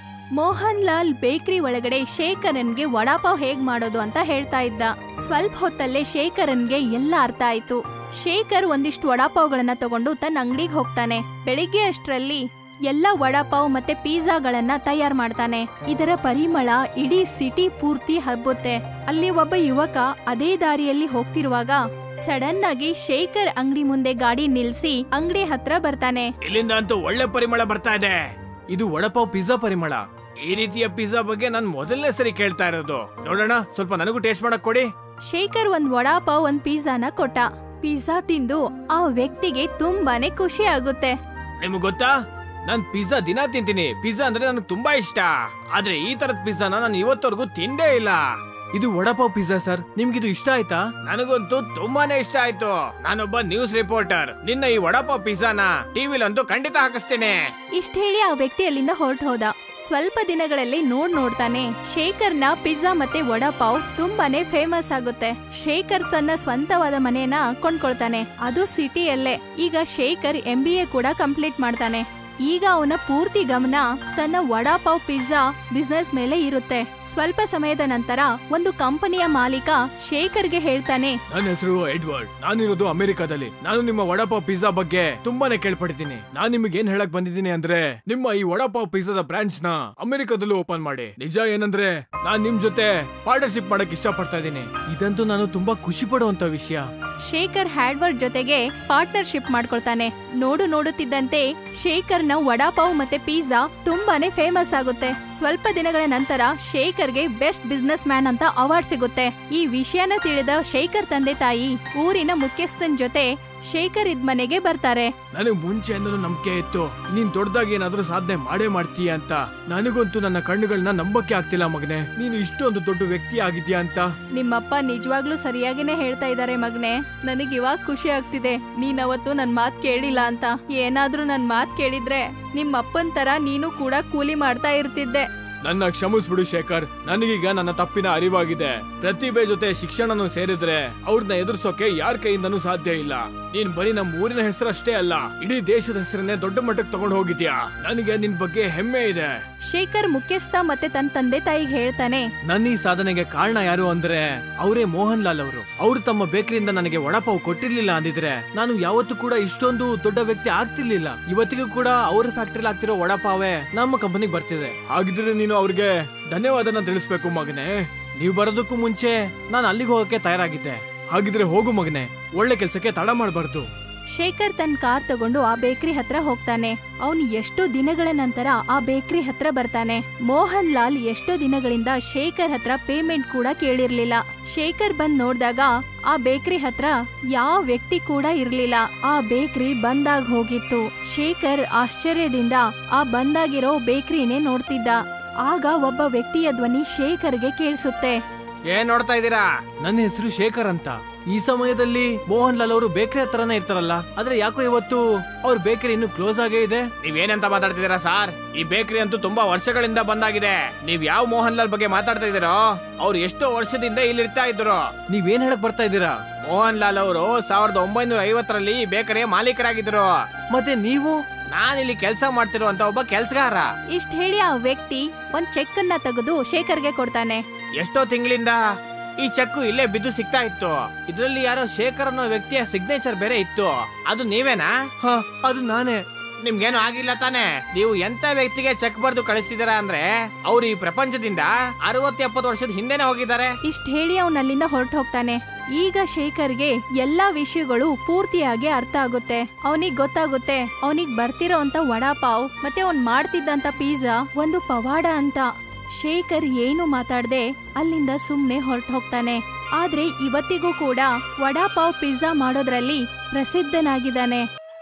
ಮೋಹನ್ ಲಾಲ್ ಬೇಕ್ರಿ ಒಳಗಡೆ ಶೇಖರನ್ಗೆ ವಡಾಪಾವ್ ಹೇಗ್ ಮಾಡೋದು ಅಂತ ಹೇಳ್ತಾ ಇದ್ದ ಸ್ವಲ್ಪ ಹೊತ್ತಲ್ಲೇ ಶೇಖರನ್ಗೆ ಎಲ್ಲ ಅರ್ಥ ಆಯ್ತು ಶೇಖರ್ ಒಂದಿಷ್ಟು ವಡಾಪಾವ್ಗಳನ್ನ ತಗೊಂಡು ತನ್ನ ಅಂಗಡಿಗೆ ಹೋಗ್ತಾನೆ ಬೆಳಿಗ್ಗೆ ಅಷ್ಟ್ರಲ್ಲಿ ಎಲ್ಲ ವಡಾಪಾವ್ ಮತ್ತೆ ಪಿಜ್ಜಾಗಳನ್ನ ತಯಾರ್ ಮಾಡ್ತಾನೆ ಇದರ ಪರಿಮಳ ಇಡೀ ಸಿಟಿ ಪೂರ್ತಿ ಹಬ್ಬುತ್ತೆ ಅಲ್ಲಿ ಒಬ್ಬ ಯುವಕ ಅದೇ ದಾರಿಯಲ್ಲಿ ಹೋಗ್ತಿರುವಾಗ ಸಡನ್ ಆಗಿ ಶೇಖರ್ ಅಂಗಡಿ ಮುಂದೆ ಗಾಡಿ ನಿಲ್ಸಿ ಅಂಗಡಿ ಹತ್ರ ಬರ್ತಾನೆ ಇಲ್ಲಿಂದ ಅಂತೂ ಒಳ್ಳೆ ಪರಿಮಳ ಬರ್ತಾ ಇದೆ ಇದು ವಡಪಾವ್ ಪಿಜ್ಜಾ ಪರಿಮಳ ಈ ರೀತಿಯ ಪಿಜ್ಜಾ ಬಗ್ಗೆ ನಾನು ಮೊದಲನೇ ಸರಿ ಕೇಳ್ತಾ ಇರೋದು ನೋಡೋಣ ಸ್ವಲ್ಪ ನನಗೂ ಟೇಸ್ಟ್ ಮಾಡಕ್ ಕೊಡಿ ಶೇಖರ್ ಒಂದ್ ವಡಾಪಾವ್ ಒಂದ್ ಪಿಜ್ಜಾನ ಕೊಟ್ಟ ಪಿಜ್ಜಾ ತಿಂದು ಆ ವ್ಯಕ್ತಿಗೆ ತುಂಬಾನೇ ಖುಷಿ ಆಗುತ್ತೆ ನಿಮ್ಗೆ ಗೊತ್ತಾ ನಾನ್ ಪಿಜ್ಜಾ ದಿನ ತಿಂತೀನಿ ಪಿಜ್ಜಾ ಅಂದ್ರೆ ನನಗೆ ತುಂಬಾ ಇಷ್ಟ ಆದ್ರೆ ಈ ತರದ ಪಿಜ್ಜಾನ ನಾನು ಇವತ್ತವರೆಗೂ ತಿಂದೇ ಇಲ್ಲ ಇದು ವಡಪಾವ್ ಪಿಜ್ಜಾ ಸರ್ ನಿಮ್ಗಿದು ಇಷ್ಟ ಆಯ್ತಾ ನನಗಂತೂ ತುಂಬಾನೇ ಇಷ್ಟ ಆಯ್ತು ನಾನೊಬ್ಬ ನ್ಯೂಸ್ ರಿಪೋರ್ಟರ್ ನಿನ್ನ ಈ ವಡಪಾವ್ ಪಿಜ್ಜಾನ ಟಿವಿಲಂತೂ ಖಂಡಿತ ಹಾಕಿಸ್ತೇನೆ ಇಷ್ಟ ಹೇಳಿ ಆ ವ್ಯಕ್ತಿ ಅಲ್ಲಿಂದ ಹೊರಟು ಹೋದ ಸ್ವಲ್ಪ ದಿನಗಳಲ್ಲಿ ನೋಡ್ ನೋಡ್ತಾನೆ ಶೇಖರ್ನ ಪಿಜ್ಜಾ ಮತ್ತೆ ವಡಾಪಾವ್ ತುಂಬಾನೇ ಫೇಮಸ್ ಆಗುತ್ತೆ ಶೇಖರ್ ತನ್ನ ಸ್ವಂತವಾದ ಮನೆಯನ್ನ ಕೊಂಡ್ಕೊಳ್ತಾನೆ ಅದು ಸಿಟಿಯಲ್ಲೇ ಈಗ ಶೇಖರ್ ಎಂ ಬಿ ಎ ಕೂಡ ಕಂಪ್ಲೀಟ್ ಮಾಡ್ತಾನೆ ಈಗ ಅವನ ಪೂರ್ತಿ ಗಮನ ತನ್ನ ವಡಾಪಾವ್ ಪಿಜ್ಜಾ ಬಿಸ್ನೆಸ್ ಮೇಲೆ ಇರುತ್ತೆ ಸ್ವಲ್ಪ ಸಮಯದ ನಂತರ ಒಂದು ಕಂಪನಿಯ ಮಾಲೀಕ ಶೇಖರ್ಗೆ ಹೇಳ್ತಾನೆ ನನ್ನ ಹೆಸರು ಎಡ್ವರ್ಡ್ ನಾನಿರೋದು ಅಮೆರಿಕಾದಲ್ಲಿ ನಾನು ನಿಮ್ಮ ವಡಪಾವ್ ಪಿಜ್ಜಾ ಬಗ್ಗೆ ತುಂಬಾನೇ ಕೇಳ್ಪಡ್ತೀನಿ ನಾನ್ ನಿಮಗೆ ಏನ್ ಹೇಳಕ್ ಬಂದಿದ್ದೀನಿ ಅಂದ್ರೆ ನಿಮ್ಮ ಈ ವಡಪಾವ್ ಪಿಜ್ಜಾದ ಬ್ರಾಂಚ್ ನ ಅಮೆರಿಕದಲ್ಲೂ ಓಪನ್ ಮಾಡಿ ನಿಜ ಏನಂದ್ರೆ ನಾನ್ ನಿಮ್ ಜೊತೆ ಪಾರ್ಟ್ನರ್ಶಿಪ್ ಮಾಡಕ್ ಇಷ್ಟಪಡ್ತಾ ಇದ್ದೀನಿ ಇದಂತೂ ನಾನು ತುಂಬಾ ಖುಷಿ ಪಡುವಂತ ವಿಷಯ ಶೇಖರ್ ಹ್ಯಾಡ್ವರ್ಡ್ ಜೊತೆಗೆ ಪಾರ್ಟ್ನರ್ಶಿಪ್ ಮಾಡ್ಕೊಳ್ತಾನೆ ನೋಡು ನೋಡುತ್ತಿದ್ದಂತೆ ಶೇಖರ್ನ ವಡಾಪಾವ್ ಮತ್ತೆ ಪಿಜ್ಜಾ ತುಂಬಾನೇ ಫೇಮಸ್ ಆಗುತ್ತೆ ಸ್ವಲ್ಪ ದಿನಗಳ ನಂತರ ಶೇಖರ್ಗೆ ಬೆಸ್ಟ್ ಬಿಸ್ನೆಸ್ ಮ್ಯಾನ್ ಅಂತ ಅವಾರ್ಡ್ ಸಿಗುತ್ತೆ ಈ ವಿಷಯನ ತಿಳಿದ ಶೇಖರ್ ತಂದೆ ತಾಯಿ ಊರಿನ ಮುಖ್ಯಸ್ಥನ್ ಜೊತೆ ಶೇಖರ್ ಇದ್ ಮನೆಗೆ ಬರ್ತಾರೆ ನನಗ್ ಮುಂಚೆಯಿಂದಲೂ ನಂಬಿಕೆ ಇತ್ತು ನೀನ್ ದೊಡ್ಡದಾಗಿ ಏನಾದ್ರೂ ಸಾಧನೆ ಮಾಡೇ ಮಾಡ್ತೀಯ ಅಂತ ನನಗಂತೂ ನನ್ನ ಕಣ್ಣುಗಳನ್ನ ನಂಬಕ್ಕೆ ಆಗ್ತಿಲ್ಲ ಮಗನೆ ನೀನು ಇಷ್ಟೊಂದು ದೊಡ್ಡ ವ್ಯಕ್ತಿ ಆಗಿದ್ಯಾ ಅಂತ ನಿಮ್ಮಪ್ಪ ನಿಜವಾಗ್ಲೂ ಸರಿಯಾಗಿನೇ ಹೇಳ್ತಾ ಇದ್ದಾರೆ ಮಗ್ನೆ ನನಗ್ ಇವಾಗ ಖುಷಿ ಆಗ್ತಿದೆ ನೀನ್ ಅವತ್ತು ನನ್ ಮಾತ್ ಕೇಳಿಲ್ಲ ಅಂತ ಏನಾದ್ರೂ ನನ್ ಮಾತ್ ಕೇಳಿದ್ರೆ ನಿಮ್ಮಪ್ಪನ್ ತರ ನೀನು ಕೂಡ ಕೂಲಿ ಮಾಡ್ತಾ ಇರ್ತಿದ್ದೆ ನನ್ನ ಕ್ಷಮಿಸ್ಬಿಡು ಶೇಖರ್ ನನಗೀಗ ನನ್ನ ತಪ್ಪಿನ ಅರಿವಾಗಿದೆ ಪ್ರತಿಭೆ ಜೊತೆ ಶಿಕ್ಷಣನು ಸೇರಿದ್ರೆ ಅವ್ರನ್ನ ಎದುರಿಸೋಕೆ ಯಾರ ಕೈಯಿಂದನೂ ಸಾಧ್ಯ ಇಲ್ಲ ನೀನ್ ಬರೀ ನಮ್ಮ ಊರಿನ ಹೆಸರಷ್ಟೇ ಅಲ್ಲ ಇಡೀ ದೇಶದ ಹೆಸರನ್ನೇ ದೊಡ್ಡ ಮಟ್ಟಕ್ಕೆ ತಗೊಂಡು ಹೋಗಿದ್ಯಾ ನನಗೆ ನಿನ್ ಬಗ್ಗೆ ಹೆಮ್ಮೆ ಇದೆ ಶೇಖರ್ ಮುಖ್ಯಸ್ಥ ಮತ್ತೆ ತನ್ನ ತಂದೆ ತಾಯಿಗೆ ಹೇಳ್ತಾನೆ ನನ್ನ ಈ ಸಾಧನೆಗೆ ಕಾರಣ ಯಾರು ಅಂದ್ರೆ ಅವರೇ ಮೋಹನ್ ಲಾಲ್ ಅವರು ಅವರು ತಮ್ಮ ಬೇಕರಿಯಿಂದ ನನಗೆ ವಡಪಾವ್ ಕೊಟ್ಟಿರ್ಲಿಲ್ಲ ಅಂದಿದ್ರೆ ನಾನು ಯಾವತ್ತೂ ಕೂಡ ಇಷ್ಟೊಂದು ದೊಡ್ಡ ವ್ಯಕ್ತಿ ಆಗ್ತಿರ್ಲಿಲ್ಲ ಇವತ್ತಿಗೂ ಕೂಡ ಅವ್ರ ಫ್ಯಾಕ್ಟರಿ ಆಗ್ತಿರೋ ವಡಪಾವೇ ನಮ್ಮ ಕಂಪನಿಗೆ ಬರ್ತಿದೆ ಹಾಗಿದ್ರೆ ನೀನು ಅವ್ರಿಗೆ ಧನ್ಯವಾದನ ತಿಳಿಸ್ಬೇಕು ಮಗನೇ ನೀವು ಬರೋದಕ್ಕೂ ಮುಂಚೆ ನಾನು ಅಲ್ಲಿಗೆ ಹೋಗಕ್ಕೆ ತಯಾರಾಗಿದ್ದೆ ಹಾಗಿದ್ರೆ ಹೋಗು ಮಗನೇ ಒಳ್ಳೆ ಕೆಲ್ಸಕ್ಕೆ ತಡ ಮಾಡಬಾರ್ದು ಶೇಖರ್ ತನ್ನ ಕಾರ್ ತಗೊಂಡು ಆ ಬೇಕರಿ ಹತ್ರ ಹೋಗ್ತಾನೆ ಅವನು ಎಷ್ಟೋ ದಿನಗಳ ನಂತರ ಆ ಬೇಕರಿ ಹತ್ರ ಬರ್ತಾನೆ ಮೋಹನ್ ಲಾಲ್ ಎಷ್ಟೋ ದಿನಗಳಿಂದ ಶೇಖರ್ ಹತ್ರ ಪೇಮೆಂಟ್ ಕೂಡ ಕೇಳಿರ್ಲಿಲ್ಲ ಶೇಖರ್ ಬಂದ್ ನೋಡ್ದಾಗ ಆ ಬೇಕರಿ ಹತ್ರ ಯಾವ ವ್ಯಕ್ತಿ ಕೂಡ ಇರ್ಲಿಲ್ಲ ಆ ಬೇಕರಿ ಬಂದಾಗ್ ಹೋಗಿತ್ತು ಶೇಖರ್ ಆಶ್ಚರ್ಯದಿಂದ ಆ ಬಂದಾಗಿರೋ ಬೇಕರಿನೇ ನೋಡ್ತಿದ್ದ ಆಗ ಒಬ್ಬ ವ್ಯಕ್ತಿಯ ಧ್ವನಿ ಶೇಖರ್ಗೆ ಕೇಳಿಸುತ್ತೆ ಏನ್ ನೋಡ್ತಾ ಇದ್ದೀರಾ ನನ್ನ ಹೆಸರು ಶೇಖರ್ ಅಂತ ಈ ಸಮಯದಲ್ಲಿ ಮೋಹನ್ ಲಾಲ್ ಅವರು ಬೇಕರಿ ಹತ್ರನೇ ಇರ್ತಾರಲ್ಲ ಆದ್ರೆ ಯಾಕೋ ಇವತ್ತು ಅವ್ರ ಬೇಕರಿ ಇನ್ನು ಕ್ಲೋಸ್ ಆಗೇ ಇದೆ ನೀವೇನಂತ ಮಾತಾಡ್ತಿದ್ದೀರಾ ಸರ್ ಈ ಬೇಕರಿ ಅಂತೂ ತುಂಬಾ ವರ್ಷಗಳಿಂದ ಬಂದಾಗಿದೆ ನೀವ್ ಯಾವ ಮೋಹನ್ ಲಾಲ್ ಬಗ್ಗೆ ಮಾತಾಡ್ತಾ ಇದ್ದೀರೋ ಅವ್ರು ಎಷ್ಟೋ ವರ್ಷದಿಂದ ಇಲ್ಲಿ ಇರ್ತಾ ಇದ್ರು ನೀವೇನ್ ಹೇಳಕ್ ಬರ್ತಾ ಇದ್ದೀರಾ ಮೋಹನ್ ಲಾಲ್ ಅವರು ಸಾವಿರದ ಒಂಬೈನೂರ ಐವತ್ತರಲ್ಲಿ ಈ ಬೇಕರಿಯ ಮಾಲೀಕರಾಗಿದ್ರು ಮತ್ತೆ ನೀವು ನಾನಿಲ್ಲಿ ಕೆಲಸ ಮಾಡ್ತಿರುವಂತ ಒಬ್ಬ ಕೆಲ್ಸಗಾರ ಇಷ್ಟ ಹೇಳಿ ಆ ವ್ಯಕ್ತಿ ಒಂದ್ ಚೆಕ್ ಅನ್ನ ತೆಗೆದು ಶೇಖರ್ಗೆ ಕೊಡ್ತಾನೆ ಎಷ್ಟೋ ತಿಂಗಳಿಂದ ಈ ಚೆಕ್ಕು ಇಲ್ಲೇ ಬಿದ್ದು ಸಿಗ್ತಾ ಇತ್ತು ಇದರಲ್ಲಿ ಯಾರೋ ಶೇಖರ್ ಅನ್ನೋ ವ್ಯಕ್ತಿಯ ಸಿಗ್ನೇಚರ್ ಬೇರೆ ಇತ್ತು ಅದು ನೀವೇನಾ ಅದು ನಾನೇ ನಿಮ್ಗೇನು ಆಗಿಲ್ಲ ತಾನೆ ನೀವು ಎಂತ ವ್ಯಕ್ತಿಗೆ ಚೆಕ್ ಬರ್ದು ಕಳಿಸ್ತಿದ್ದೀರಾ ಅಂದ್ರೆ ಅವ್ರು ಈ ಪ್ರಪಂಚದಿಂದ ಅರವತ್ತು ಎಪ್ಪತ್ತು ವರ್ಷದ ಹಿಂದೆನೆ ಹೋಗಿದ್ದಾರೆ ಇಷ್ಟ ಹೇಳಿ ಅವನ್ ಅಲ್ಲಿಂದ ಹೊರಟು ಹೋಗ್ತಾನೆ ಈಗ ಶೇಖರ್ಗೆ ಎಲ್ಲಾ ವಿಷಯಗಳು ಪೂರ್ತಿಯಾಗಿ ಅರ್ಥ ಆಗುತ್ತೆ ಅವನಿಗ್ ಗೊತ್ತಾಗುತ್ತೆ ಅವನಿಗ್ ಬರ್ತಿರೋ ಅಂತ ವಡಾಪಾವ್ ಮತ್ತೆ ಅವ್ನ್ ಮಾಡ್ತಿದ್ದಂತ ಪಿಜ್ಜಾ ಒಂದು ಪವಾಡ ಅಂತ ಶೇಖರ್ ಏನು ಮಾತಾಡದೆ ಅಲ್ಲಿಂದ ಸುಮ್ನೆ ಹೊರಟು ಹೋಗ್ತಾನೆ ಆದ್ರೆ ಇವತ್ತಿಗೂ ಕೂಡ ವಡಾಪಾವ್ ಪಿಜ್ಜಾ ಮಾಡೋದ್ರಲ್ಲಿ ಪ್ರಸಿದ್ಧನಾಗಿದ್ದಾನೆ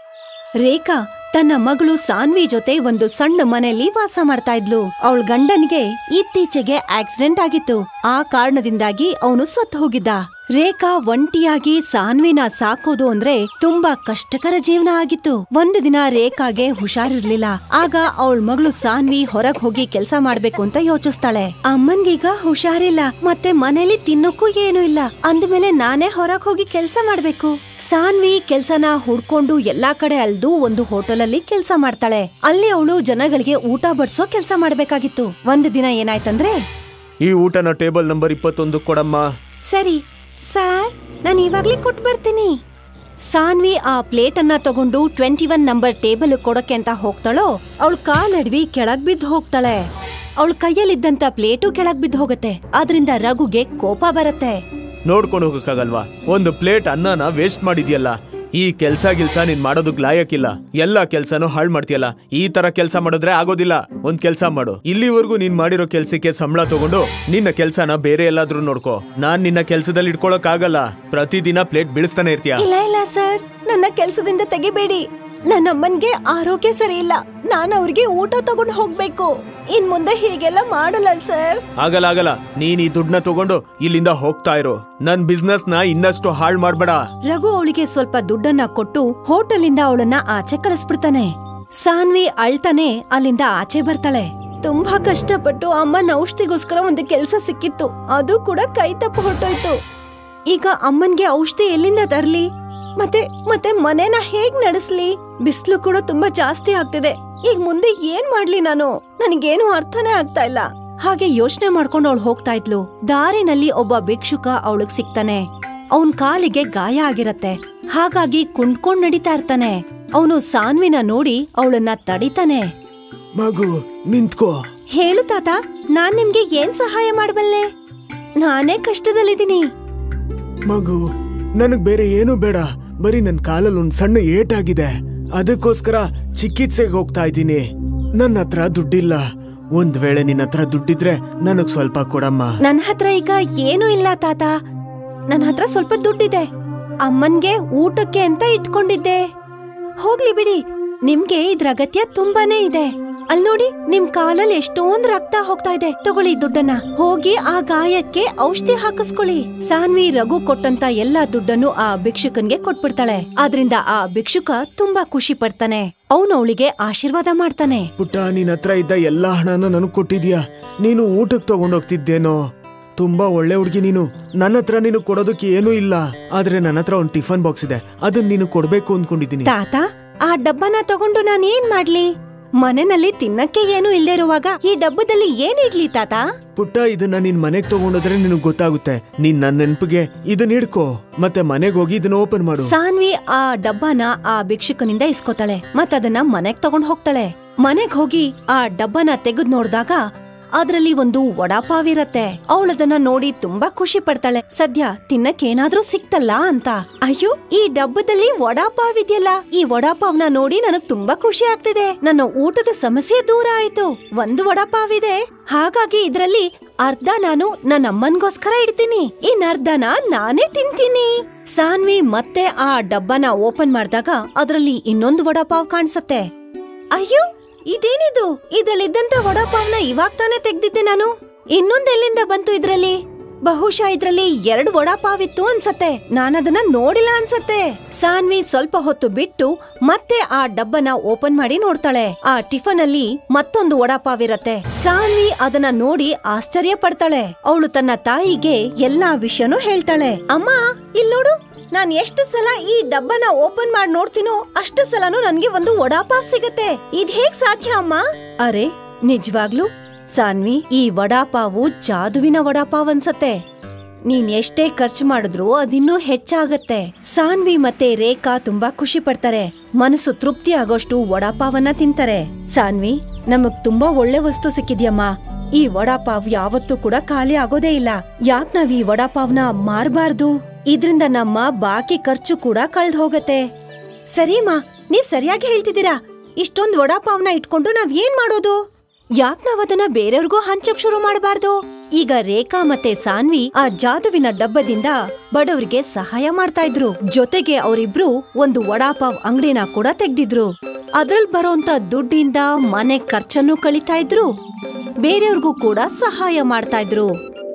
ರೇಖಾ ತನ್ನ ಮಗಳು ಸಾನ್ವಿ ಜೊತೆ ಒಂದು ಸಣ್ಣ ಮನೆಯಲ್ಲಿ ವಾಸ ಮಾಡ್ತಾ ಇದ್ಲು ಅವಳ ಗಂಡನಿಗೆ ಇತ್ತೀಚೆಗೆ ಆಕ್ಸಿಡೆಂಟ್ ಆಗಿತ್ತು ಆ ಕಾರಣದಿಂದಾಗಿ ಅವನು ಸತ್ತು ಹೋಗಿದ್ದ ರೇಖಾ ಒಂಟಿಯಾಗಿ ಸಾನ್ವಿನ ಸಾಕೋದು ಅಂದ್ರೆ ತುಂಬಾ ಕಷ್ಟಕರ ಜೀವನ ಆಗಿತ್ತು ಒಂದು ದಿನ ರೇಖಾಗೆ ಹುಷಾರಿರ್ಲಿಲ್ಲ ಆಗ ಅವಳ ಮಗಳು ಸಾನ್ವಿ ಹೊರಗ್ ಹೋಗಿ ಕೆಲ್ಸ ಮಾಡ್ಬೇಕು ಅಂತ ಯೋಚಿಸ್ತಾಳೆ ಅಮ್ಮನ್ಗೀಗ ಹುಷಾರಿಲ್ಲ ಮತ್ತೆ ಮನೇಲಿ ತಿನ್ನೋಕ್ಕೂ ಏನೂ ಇಲ್ಲ ಅಂದ್ಮೇಲೆ ನಾನೇ ಹೊರಗ್ ಹೋಗಿ ಕೆಲ್ಸ ಮಾಡ್ಬೇಕು ಸಾನ್ವಿ ಕೆಲ್ಸನ ಹುಡ್ಕೊಂಡು ಎಲ್ಲಾ ಕಡೆ ಅಲ್ದು ಒಂದು ಹೋಟೆಲಲ್ಲಿ ಕೆಲ್ಸ ಮಾಡ್ತಾಳೆ ಅಲ್ಲಿ ಅವಳು ಜನಗಳಿಗೆ ಊಟ ಬಡ್ಸೋ ಕೆಲ್ಸ ಮಾಡ್ಬೇಕಾಗಿತ್ತು ಒಂದು ದಿನ ಏನಾಯ್ತಂದ್ರೆ ಈ ಊಟನ ಟೇಬಲ್ ನಂಬರ್ ಇಪ್ಪತ್ತೊಂದು ಕೊಡಮ್ಮ ಸರಿ ಸಾರ್ ನಾನು ಇವಾಗ್ಲೇ ಕೊಟ್ಟು ಬರ್ತೀನಿ ಸಾನ್ವಿ ಆ ಪ್ಲೇಟ್ ಅನ್ನ ತಗೊಂಡು ಟ್ವೆಂಟಿ ಒನ್ ನಂಬರ್ ಟೇಬಲ್ ಕೊಡಕ್ಕೆ ಅಂತ ಹೋಗ್ತಾಳೋ ಅವಳ ಕಾಲಡ್ವಿ ಕೆಳಗ್ ಬಿದ್ದು ಹೋಗ್ತಾಳೆ ಅವಳ ಕೈಯಲ್ಲಿದ್ದಂತ ಪ್ಲೇಟು ಕೆಳಗ್ ಬಿದ್ದು ಹೋಗತ್ತೆ ಆದ್ರಿಂದ ರಘುಗೆ ಕೋಪ ಬರತ್ತೆ ನೋಡ್ಕೊಂಡು ಹೋಗಕ್ಕಾಗಲ್ವಾ ಒಂದು ಪ್ಲೇಟ್ ಅನ್ನನ ವೇಸ್ಟ್ ಮಾಡಿದ್ಯಲ್ಲ ಈ ಕೆಲ್ಸ ಗಿಲ್ಸ ನೀನ್ ಮಾಡೋದಕ್ ಲಾಯಕ್ಕಿಲ್ಲ ಎಲ್ಲಾ ಕೆಲ್ಸನೂ ಹಾಳ್ ಮಾಡ್ತೀಯಲ್ಲ ಈ ತರ ಕೆಲ್ಸ ಮಾಡಿದ್ರೆ ಆಗೋದಿಲ್ಲ ಒಂದ್ ಕೆಲ್ಸ ಮಾಡು ಇಲ್ಲಿವರೆಗೂ ನೀನ್ ಮಾಡಿರೋ ಕೆಲ್ಸಕ್ಕೆ ಸಂಬಳ ತಗೊಂಡು ನಿನ್ನ ಕೆಲ್ಸನ ಬೇರೆ ಎಲ್ಲಾದ್ರೂ ನೋಡ್ಕೋ ನಾನ್ ನಿನ್ನ ಕೆಲ್ಸದಲ್ಲಿ ಇಟ್ಕೊಳಕ್ ಆಗಲ್ಲ ಪ್ರತಿದಿನ ಪ್ಲೇಟ್ ಬೀಳಿಸ್ತಾನೆ ಇರ್ತೀಯ ಇಲ್ಲ ಇಲ್ಲ ಸರ್ ನನ್ನ ಕೆಲ್ಸದಿಂದ ತೆಗಿಬೇಡಿ ನನ್ನ ಅಮ್ಮನ್ಗೆ ಆರೋಗ್ಯ ಸರಿ ಇಲ್ಲ ನಾನು ಅವ್ರಿಗೆ ಊಟ ತಗೊಂಡು ಹೋಗ್ಬೇಕು ಇನ್ ಮುಂದೆ ಹೀಗೆಲ್ಲ ಮಾಡಲ್ಲ ಸರ್ ಆಗಲ್ಲ ಆಗಲ್ಲ ನೀನ್ ಈ ದುಡ್ಡನ್ನ ತಗೊಂಡು ಇಲ್ಲಿಂದ ಹೋಗ್ತಾ ಇರು ನನ್ ಬಿಸ್ನೆಸ್ ನ ಇನ್ನಷ್ಟು ಹಾಳ್ ಮಾಡ್ಬೇಡ ರಘು ಅವಳಿಗೆ ಸ್ವಲ್ಪ ದುಡ್ಡನ್ನ ಕೊಟ್ಟು ಹೋಟೆಲಿಂದ ಅವಳನ್ನ ಆಚೆ ಕಳಿಸ್ಬಿಡ್ತಾನೆ ಸಾನ್ವಿ ಅಳ್ತಾನೆ ಅಲ್ಲಿಂದ ಆಚೆ ಬರ್ತಾಳೆ ತುಂಬಾ ಕಷ್ಟಪಟ್ಟು ಅಮ್ಮನ ಔಷಧಿಗೋಸ್ಕರ ಒಂದು ಕೆಲ್ಸ ಸಿಕ್ಕಿತ್ತು ಅದು ಕೂಡ ಕೈ ತಪ್ಪು ಹೊರಟೋಯ್ತು ಈಗ ಅಮ್ಮನ್ಗೆ ಔಷಧಿ ಎಲ್ಲಿಂದ ತರ್ಲಿ ಮತ್ತೆ ಮತ್ತೆ ಮನೆನ ಹೇಗ್ ನಡೆಸ್ಲಿ ಬಿಸ್ಲು ಕೂಡ ತುಂಬಾ ಜಾಸ್ತಿ ಆಗ್ತಿದೆ ಈಗ ಮುಂದೆ ಏನ್ ಮಾಡ್ಲಿ ನಾನು ನನಗೇನು ಅರ್ಥನೇ ಆಗ್ತಾ ಇಲ್ಲ ಹಾಗೆ ಯೋಚನೆ ಮಾಡ್ಕೊಂಡು ಅವಳು ಹೋಗ್ತಾ ಇದ್ಲು ದಾರಿನಲ್ಲಿ ಒಬ್ಬ ಭಿಕ್ಷುಕ ಅವಳಿಗ್ ಸಿಗ್ತಾನೆ ಅವನ್ ಕಾಲಿಗೆ ಗಾಯ ಆಗಿರತ್ತೆ ಹಾಗಾಗಿ ಕುಂಡ್ಕೊಂಡ್ ನಡೀತಾ ಇರ್ತಾನೆ ಅವನು ಸಾನ್ವಿನ ನೋಡಿ ಅವಳನ್ನ ತಡಿತಾನೆ ಮಗು ನಿಂತ್ಕೋ ಹೇಳು ತಾತ ನಾನ್ ನಿಮ್ಗೆ ಏನ್ ಸಹಾಯ ಮಾಡಬಲ್ಲೆ ನಾನೇ ಕಷ್ಟದಲ್ಲಿದ್ದೀನಿ ಮಗು ನನಗ್ ಬೇರೆ ಏನು ಬೇಡ ಬರೀ ನನ್ ಕಾಲಲ್ಲಿ ಒಂದ್ ಸಣ್ಣ ಏಟಾಗಿದೆ ಅದಕ್ಕೋಸ್ಕರ ಚಿಕಿತ್ಸೆಗೆ ಹೋಗ್ತಾ ಇದ್ದೀನಿ ನನ್ನ ಹತ್ರ ದುಡ್ಡಿಲ್ಲ ಒಂದ್ ವೇಳೆ ನಿನ್ನ ಹತ್ರ ದುಡ್ಡಿದ್ರೆ ನನಗ್ ಸ್ವಲ್ಪ ಕೊಡಮ್ಮ ನನ್ ಹತ್ರ ಈಗ ಏನೂ ಇಲ್ಲ ತಾತ ನನ್ ಹತ್ರ ಸ್ವಲ್ಪ ದುಡ್ಡಿದೆ ಅಮ್ಮನ್ಗೆ ಊಟಕ್ಕೆ ಅಂತ ಇಟ್ಕೊಂಡಿದ್ದೆ ಹೋಗ್ಲಿ ಬಿಡಿ ನಿಮ್ಗೆ ಇದ್ರ ಅಗತ್ಯ ತುಂಬಾನೇ ಇದೆ ಅಲ್ ನೋಡಿ ನಿಮ್ ಕಾಲಲ್ಲಿ ಎಷ್ಟೊಂದ್ ರಕ್ತ ಹೋಗ್ತಾ ಇದೆ ತಗೊಳ್ಳಿ ದುಡ್ಡನ್ನ ಹೋಗಿ ಆ ಗಾಯಕ್ಕೆ ಔಷಧಿ ಹಾಕಿಸ್ಕೊಳ್ಳಿ ಸಾನ್ವಿ ರಘು ಕೊಟ್ಟಂತ ಎಲ್ಲಾ ದುಡ್ಡನ್ನು ಆ ಭಿಕ್ಷುಕನ್ಗೆ ಕೊಟ್ಬಿಡ್ತಾಳೆ ಆದ್ರಿಂದ ಆ ಭಿಕ್ಷುಕ ತುಂಬಾ ಖುಷಿ ಪಡ್ತಾನೆ ಅವನು ಅವಳಿಗೆ ಆಶೀರ್ವಾದ ಮಾಡ್ತಾನೆ ಪುಟ್ಟ ನಿನ್ ಹತ್ರ ಇದ್ದ ಎಲ್ಲಾ ಹಣನ ನನಗ್ ಕೊಟ್ಟಿದ್ಯಾ ನೀನು ಊಟಕ್ ತಗೊಂಡೋಗ್ತಿದ್ದೇನೋ ತುಂಬಾ ಒಳ್ಳೆ ಹುಡ್ಗಿ ನೀನು ನನ್ನ ಹತ್ರ ನೀನು ಕೊಡೋದಕ್ಕೆ ಏನೂ ಇಲ್ಲ ಆದ್ರೆ ನನ್ನ ಹತ್ರ ಒಂದ್ ಟಿಫನ್ ಬಾಕ್ಸ್ ಇದೆ ಅದನ್ನ ನೀನು ಕೊಡ್ಬೇಕು ಅನ್ಕೊಂಡಿದೀನಿ ತಾತ ಆ ಡಬ್ಬನ ತಗೊಂಡು ನಾನ್ ಏನ್ ಮಾಡ್ಲಿ ಮನೆನಲ್ಲಿ ತಿನ್ನಕ್ಕೆ ಏನು ಇಲ್ದೇ ಇರುವಾಗ ಈ ಡಬ್ಬದಲ್ಲಿ ಏನ್ ಇಡ್ಲಿ ತಾತ ಪುಟ್ಟ ಇದನ್ನ ನಿನ್ ಮನೆಗ್ ತಗೊಂಡೋದ್ರೆ ನಿನಗ್ ಗೊತ್ತಾಗುತ್ತೆ ನೀನ್ ನನ್ ನೆನ್ಪಿಗೆ ಇದನ್ನ ಹಿಡ್ಕೋ ಮತ್ತೆ ಮನೆಗ್ ಹೋಗಿ ಇದನ್ನ ಓಪನ್ ಮಾಡು ಸಾನ್ವಿ ಆ ಡಬ್ಬನ ಆ ಭಿಕ್ಷುಕನಿಂದ ಇಸ್ಕೋತಾಳೆ ಮತ್ತದನ್ನ ಮನೆಗ್ ತಗೊಂಡ್ ಹೋಗ್ತಾಳೆ ಮನೆಗ್ ಹೋಗಿ ಆ ಡಬ್ಬನ ತೆಗೆದ್ ನೋಡ್ದಾಗ ಅದ್ರಲ್ಲಿ ಒಂದು ವಡಾಪಾವ್ ಇರತ್ತೆ ಅವಳದನ್ನ ನೋಡಿ ತುಂಬಾ ಖುಷಿ ಪಡ್ತಾಳೆ ಸದ್ಯ ತಿನ್ನಕ್ಕೇನಾದ್ರೂ ಸಿಕ್ತಲ್ಲ ಅಂತ ಅಯ್ಯೋ ಈ ಡಬ್ಬದಲ್ಲಿ ವಡಾಪಾವ್ ಇದೆಯಲ್ಲ ಈ ವಡಾಪಾವ್ನ ನೋಡಿ ನನಗ್ ತುಂಬಾ ಖುಷಿ ಆಗ್ತಿದೆ ನನ್ನ ಊಟದ ಸಮಸ್ಯೆ ದೂರ ಆಯ್ತು ಒಂದು ವಡಾಪಾವ್ ಇದೆ ಹಾಗಾಗಿ ಇದ್ರಲ್ಲಿ ಅರ್ಧ ನಾನು ನನ್ನ ಅಮ್ಮನ್ಗೋಸ್ಕರ ಇಡ್ತೀನಿ ಇನ್ ಅರ್ಧನ ನಾನೇ ತಿಂತೀನಿ ಸಾನ್ವಿ ಮತ್ತೆ ಆ ಡಬ್ಬನ ಓಪನ್ ಮಾಡಿದಾಗ ಅದ್ರಲ್ಲಿ ಇನ್ನೊಂದು ವಡಾಪಾವ್ ಕಾಣಿಸತ್ತೆ ಅಯ್ಯೋ ಇದೇನಿದು ಇದ್ರಲ್ಲಿದ್ದಂತ ವಡಾಪಾವ್ನ ಇವಾಗ ತಾನೇ ತೆಗ್ದಿದ್ದೆ ನಾನು ಇನ್ನೊಂದೆಲ್ಲಿಂದ ಬಂತು ಇದ್ರಲ್ಲಿ ಬಹುಶಃ ಇದ್ರಲ್ಲಿ ಎರಡು ವಡಾಪಾವ್ ಇತ್ತು ಅನ್ಸತ್ತೆ ನಾನದನ್ನ ನೋಡಿಲ್ಲ ಅನ್ಸತ್ತೆ ಸಾನ್ವಿ ಸ್ವಲ್ಪ ಹೊತ್ತು ಬಿಟ್ಟು ಮತ್ತೆ ಆ ಡಬ್ಬನ ಓಪನ್ ಮಾಡಿ ನೋಡ್ತಾಳೆ ಆ ಟಿಫನ್ ಅಲ್ಲಿ ಮತ್ತೊಂದು ವಡಾಪಾವ್ ಇರತ್ತೆ ಸಾನ್ವಿ ಅದನ್ನ ನೋಡಿ ಆಶ್ಚರ್ಯ ಪಡ್ತಾಳೆ ಅವಳು ತನ್ನ ತಾಯಿಗೆ ಎಲ್ಲಾ ವಿಷಯನೂ ಹೇಳ್ತಾಳೆ ಅಮ್ಮ ಇಲ್ ನೋಡು ನಾನ್ ಎಷ್ಟು ಸಲ ಈ ಡಬ್ಬನ ಓಪನ್ ಮಾಡಿ ನೋಡ್ತೀನೋ ಅಷ್ಟು ಸಲನೂ ನನ್ಗೆ ಒಂದು ವಡಾಪಾವ್ ಸಿಗತ್ತೆ ಇದ್ ಹೇಗ್ ಸಾಧ್ಯ ಅಮ್ಮ ಅರೆ ನಿಜವಾಗ್ಲು ಸಾನ್ವಿ ಈ ವಡಾಪಾವು ಜಾದುವಿನ ವಡಾಪಾವ್ ಅನ್ಸತ್ತೆ ನೀನ್ ಎಷ್ಟೇ ಖರ್ಚು ಮಾಡಿದ್ರೂ ಅದಿನ್ನೂ ಹೆಚ್ಚಾಗತ್ತೆ ಸಾನ್ವಿ ಮತ್ತೆ ರೇಖಾ ತುಂಬಾ ಖುಷಿ ಪಡ್ತಾರೆ ಮನಸ್ಸು ತೃಪ್ತಿ ಆಗೋಷ್ಟು ವಡಾಪಾವನ್ನ ತಿಂತಾರೆ ಸಾನ್ವಿ ನಮಗ್ ತುಂಬಾ ಒಳ್ಳೆ ವಸ್ತು ಸಿಕ್ಕಿದ್ಯಮ್ಮ ಈ ವಡಾಪಾವ್ ಯಾವತ್ತೂ ಕೂಡ ಖಾಲಿ ಆಗೋದೇ ಇಲ್ಲ ಯಾಕ್ ನಾವ್ ಈ ವಡಾಪಾವ್ನ ಮಾರ್ಬಾರ್ದು ಇದ್ರಿಂದ ನಮ್ಮ ಬಾಕಿ ಖರ್ಚು ಕೂಡ ಕಳ್ದ್ ಹೋಗತ್ತೆ ಸರಿಮಾ ನೀವ್ ಸರಿಯಾಗಿ ಹೇಳ್ತಿದ್ದೀರಾ ಇಷ್ಟೊಂದ್ ವಡಾಪಾವ್ನ ಇಟ್ಕೊಂಡು ನಾವ್ ಏನ್ ಮಾಡೋದು ಯಾಕ್ ನಾವ್ ಅದನ್ನ ಬೇರೆಯವ್ರಿಗೂ ಹಂಚಕ್ ಶುರು ಮಾಡಬಾರ್ದು ಈಗ ರೇಖಾ ಮತ್ತೆ ಸಾನ್ವಿ ಆ ಜಾದುವಿನ ಡಬ್ಬದಿಂದ ಬಡವರಿಗೆ ಸಹಾಯ ಮಾಡ್ತಾ ಇದ್ರು ಜೊತೆಗೆ ಅವರಿಬ್ರು ಒಂದು ವಡಾಪಾವ್ ಅಂಗಡಿನ ಕೂಡ ತೆಗ್ದಿದ್ರು ಅದ್ರಲ್ ಬರೋಂತ ದುಡ್ಡಿಂದ ಮನೆ ಖರ್ಚನ್ನು ಕಳಿತಾ ಇದ್ರು ಬೇರೆಯವ್ರಿಗೂ ಕೂಡ ಸಹಾಯ ಮಾಡ್ತಾ ಇದ್ರು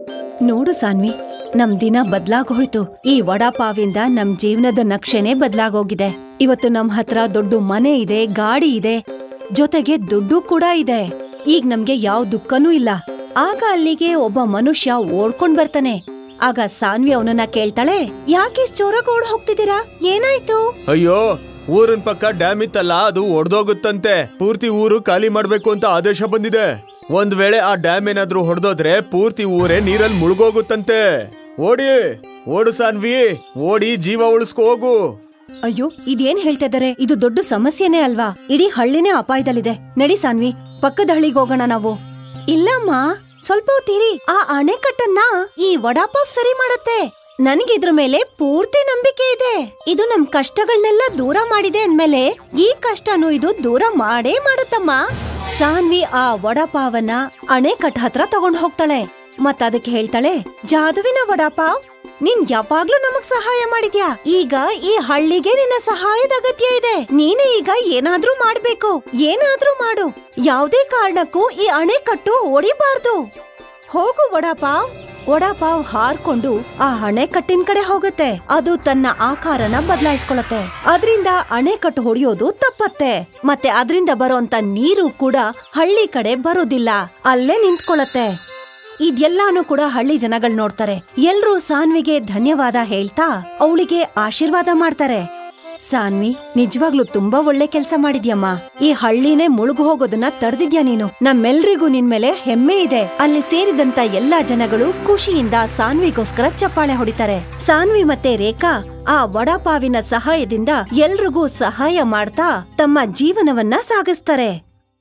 ನೋಡು ಸಾನ್ವಿ ನಮ್ ದಿನ ಬದ್ಲಾಗೋಯ್ತು ಈ ವಡಾಪಾವಿಂದ ನಮ್ ಜೀವನದ ನಕ್ಷೆನೇ ಬದ್ಲಾಗೋಗಿದೆ ಇವತ್ತು ನಮ್ ಹತ್ರ ದೊಡ್ಡ ಮನೆ ಇದೆ ಗಾಡಿ ಇದೆ ಜೊತೆಗೆ ದುಡ್ಡು ಕೂಡ ಇದೆ ಈಗ ನಮ್ಗೆ ಯಾವ ದುಃಖನೂ ಇಲ್ಲ ಆಗ ಅಲ್ಲಿಗೆ ಒಬ್ಬ ಮನುಷ್ಯ ಓಡ್ಕೊಂಡ್ ಬರ್ತಾನೆ ಆಗ ಸಾನ್ವಿ ಅವನನ್ನ ಕೇಳ್ತಾಳೆ ಯಾಕೆ ಜೋರಾಗಿ ಓಡ್ ಹೋಗ್ತಿದ್ದೀರಾ ಏನಾಯ್ತು ಅಯ್ಯೋ ಊರಿನ ಪಕ್ಕ ಡ್ಯಾಮ್ ಇತ್ತಲ್ಲ ಅದು ಒಡ್ದೋಗುತ್ತಂತೆ ಪೂರ್ತಿ ಊರು ಖಾಲಿ ಮಾಡ್ಬೇಕು ಅಂತ ಆದೇಶ ಬಂದಿದೆ ಒಂದ್ ವೇಳೆ ಆ ಡ್ಯಾಮ್ ಏನಾದ್ರೂ ಹೊಡೆದೋದ್ರೆ ಪೂರ್ತಿ ಊರೇ ನೀರಲ್ಲಿ ಮುಳುಗೋಗುತ್ತಂತೆ ಓಡಿ ಓಡು ಸಾನ್ವಿ ಓಡಿ ಜೀವ ಉಳಿಸ್ಕೊ ಹೋಗು ಅಯ್ಯೋ ಇದೇನ್ ಹೇಳ್ತಾ ಇದಾರೆ ಇದು ದೊಡ್ಡ ಸಮಸ್ಯೆನೇ ಅಲ್ವಾ ಇಡೀ ಹಳ್ಳಿನೇ ಅಪಾಯದಲ್ಲಿದೆ ನಡಿ ಸಾನ್ವಿ ಪಕ್ಕದ ಹಳ್ಳಿಗೆ ಹೋಗೋಣ ನಾವು ಇಲ್ಲಮ್ಮ ಸ್ವಲ್ಪ ಹೊತ್ತಿರಿ ಆ ಅಣೆಕಟ್ಟನ್ನ ಈ ವಡಾಪಾವ್ ಸರಿ ಮಾಡುತ್ತೆ ನನಗಿದ್ರ ಮೇಲೆ ಪೂರ್ತಿ ನಂಬಿಕೆ ಇದೆ ಇದು ನಮ್ ಕಷ್ಟಗಳನ್ನೆಲ್ಲ ದೂರ ಮಾಡಿದೆ ಅಂದ್ಮೇಲೆ ಈ ಕಷ್ಟನೂ ಇದು ದೂರ ಮಾಡೇ ಮಾಡುತ್ತಮ್ಮ ಸಾನ್ವಿ ಆ ವಡಾಪಾವನ್ನ ಅಣೆಕಟ್ ಹತ್ರ ತಗೊಂಡ್ ಹೋಗ್ತಾಳೆ ಮತ್ ಅದಕ್ಕೆ ಹೇಳ್ತಾಳೆ ಜಾದುವಿನ ವಡಾಪಾವ್ ನೀನ್ ಯಾವಾಗ್ಲೂ ನಮಗ್ ಸಹಾಯ ಮಾಡಿದ್ಯಾ ಈಗ ಈ ಹಳ್ಳಿಗೆ ನಿನ್ನ ಸಹಾಯದ ಅಗತ್ಯ ಇದೆ ನೀನೇ ಈಗ ಏನಾದ್ರೂ ಮಾಡ್ಬೇಕು ಏನಾದ್ರೂ ಮಾಡು ಯಾವ್ದೇ ಕಾರಣಕ್ಕೂ ಈ ಅಣೆಕಟ್ಟು ಒಡಿಬಾರ್ದು ಹೋಗು ವಡಾಪಾವ್ ವಡಾಪಾವ್ ಹಾರ್ಕೊಂಡು ಆ ಅಣೆಕಟ್ಟಿನ ಕಡೆ ಹೋಗುತ್ತೆ ಅದು ತನ್ನ ಆಕಾರನ ಬದಲಾಯಿಸ್ಕೊಳತ್ತೆ ಅದರಿಂದ ಅಣೆಕಟ್ಟು ಹೊಡೆಯೋದು ತಪ್ಪತ್ತೆ ಮತ್ತೆ ಅದರಿಂದ ಬರೋಂತ ನೀರು ಕೂಡ ಹಳ್ಳಿ ಕಡೆ ಬರೋದಿಲ್ಲ ಅಲ್ಲೇ ನಿಂತ್ಕೊಳತ್ತೆ ಇದೆಲ್ಲಾನು ಕೂಡ ಹಳ್ಳಿ ಜನಗಳು ನೋಡ್ತಾರೆ ಎಲ್ರೂ ಸಾನ್ವಿಗೆ ಧನ್ಯವಾದ ಹೇಳ್ತಾ ಅವಳಿಗೆ ಆಶೀರ್ವಾದ ಮಾಡ್ತಾರೆ ಸಾನ್ವಿ ನಿಜವಾಗ್ಲೂ ತುಂಬಾ ಒಳ್ಳೆ ಕೆಲ್ಸ ಮಾಡಿದ್ಯಮ್ಮ ಈ ಹಳ್ಳಿನೇ ಮುಳುಗು ಹೋಗೋದನ್ನ ತಡೆದಿದ್ಯಾ ನೀನು ನಮ್ಮೆಲ್ರಿಗೂ ನಿನ್ಮೇಲೆ ಹೆಮ್ಮೆ ಇದೆ ಅಲ್ಲಿ ಸೇರಿದಂತ ಎಲ್ಲಾ ಜನಗಳು ಖುಷಿಯಿಂದ ಸಾನ್ವಿಗೋಸ್ಕರ ಚಪ್ಪಾಳೆ ಹೊಡಿತಾರೆ ಸಾನ್ವಿ ಮತ್ತೆ ರೇಖಾ ಆ ವಡಾಪಾವಿನ ಸಹಾಯದಿಂದ ಎಲ್ರಿಗೂ ಸಹಾಯ ಮಾಡ್ತಾ ತಮ್ಮ ಜೀವನವನ್ನ ಸಾಗಿಸ್ತಾರೆ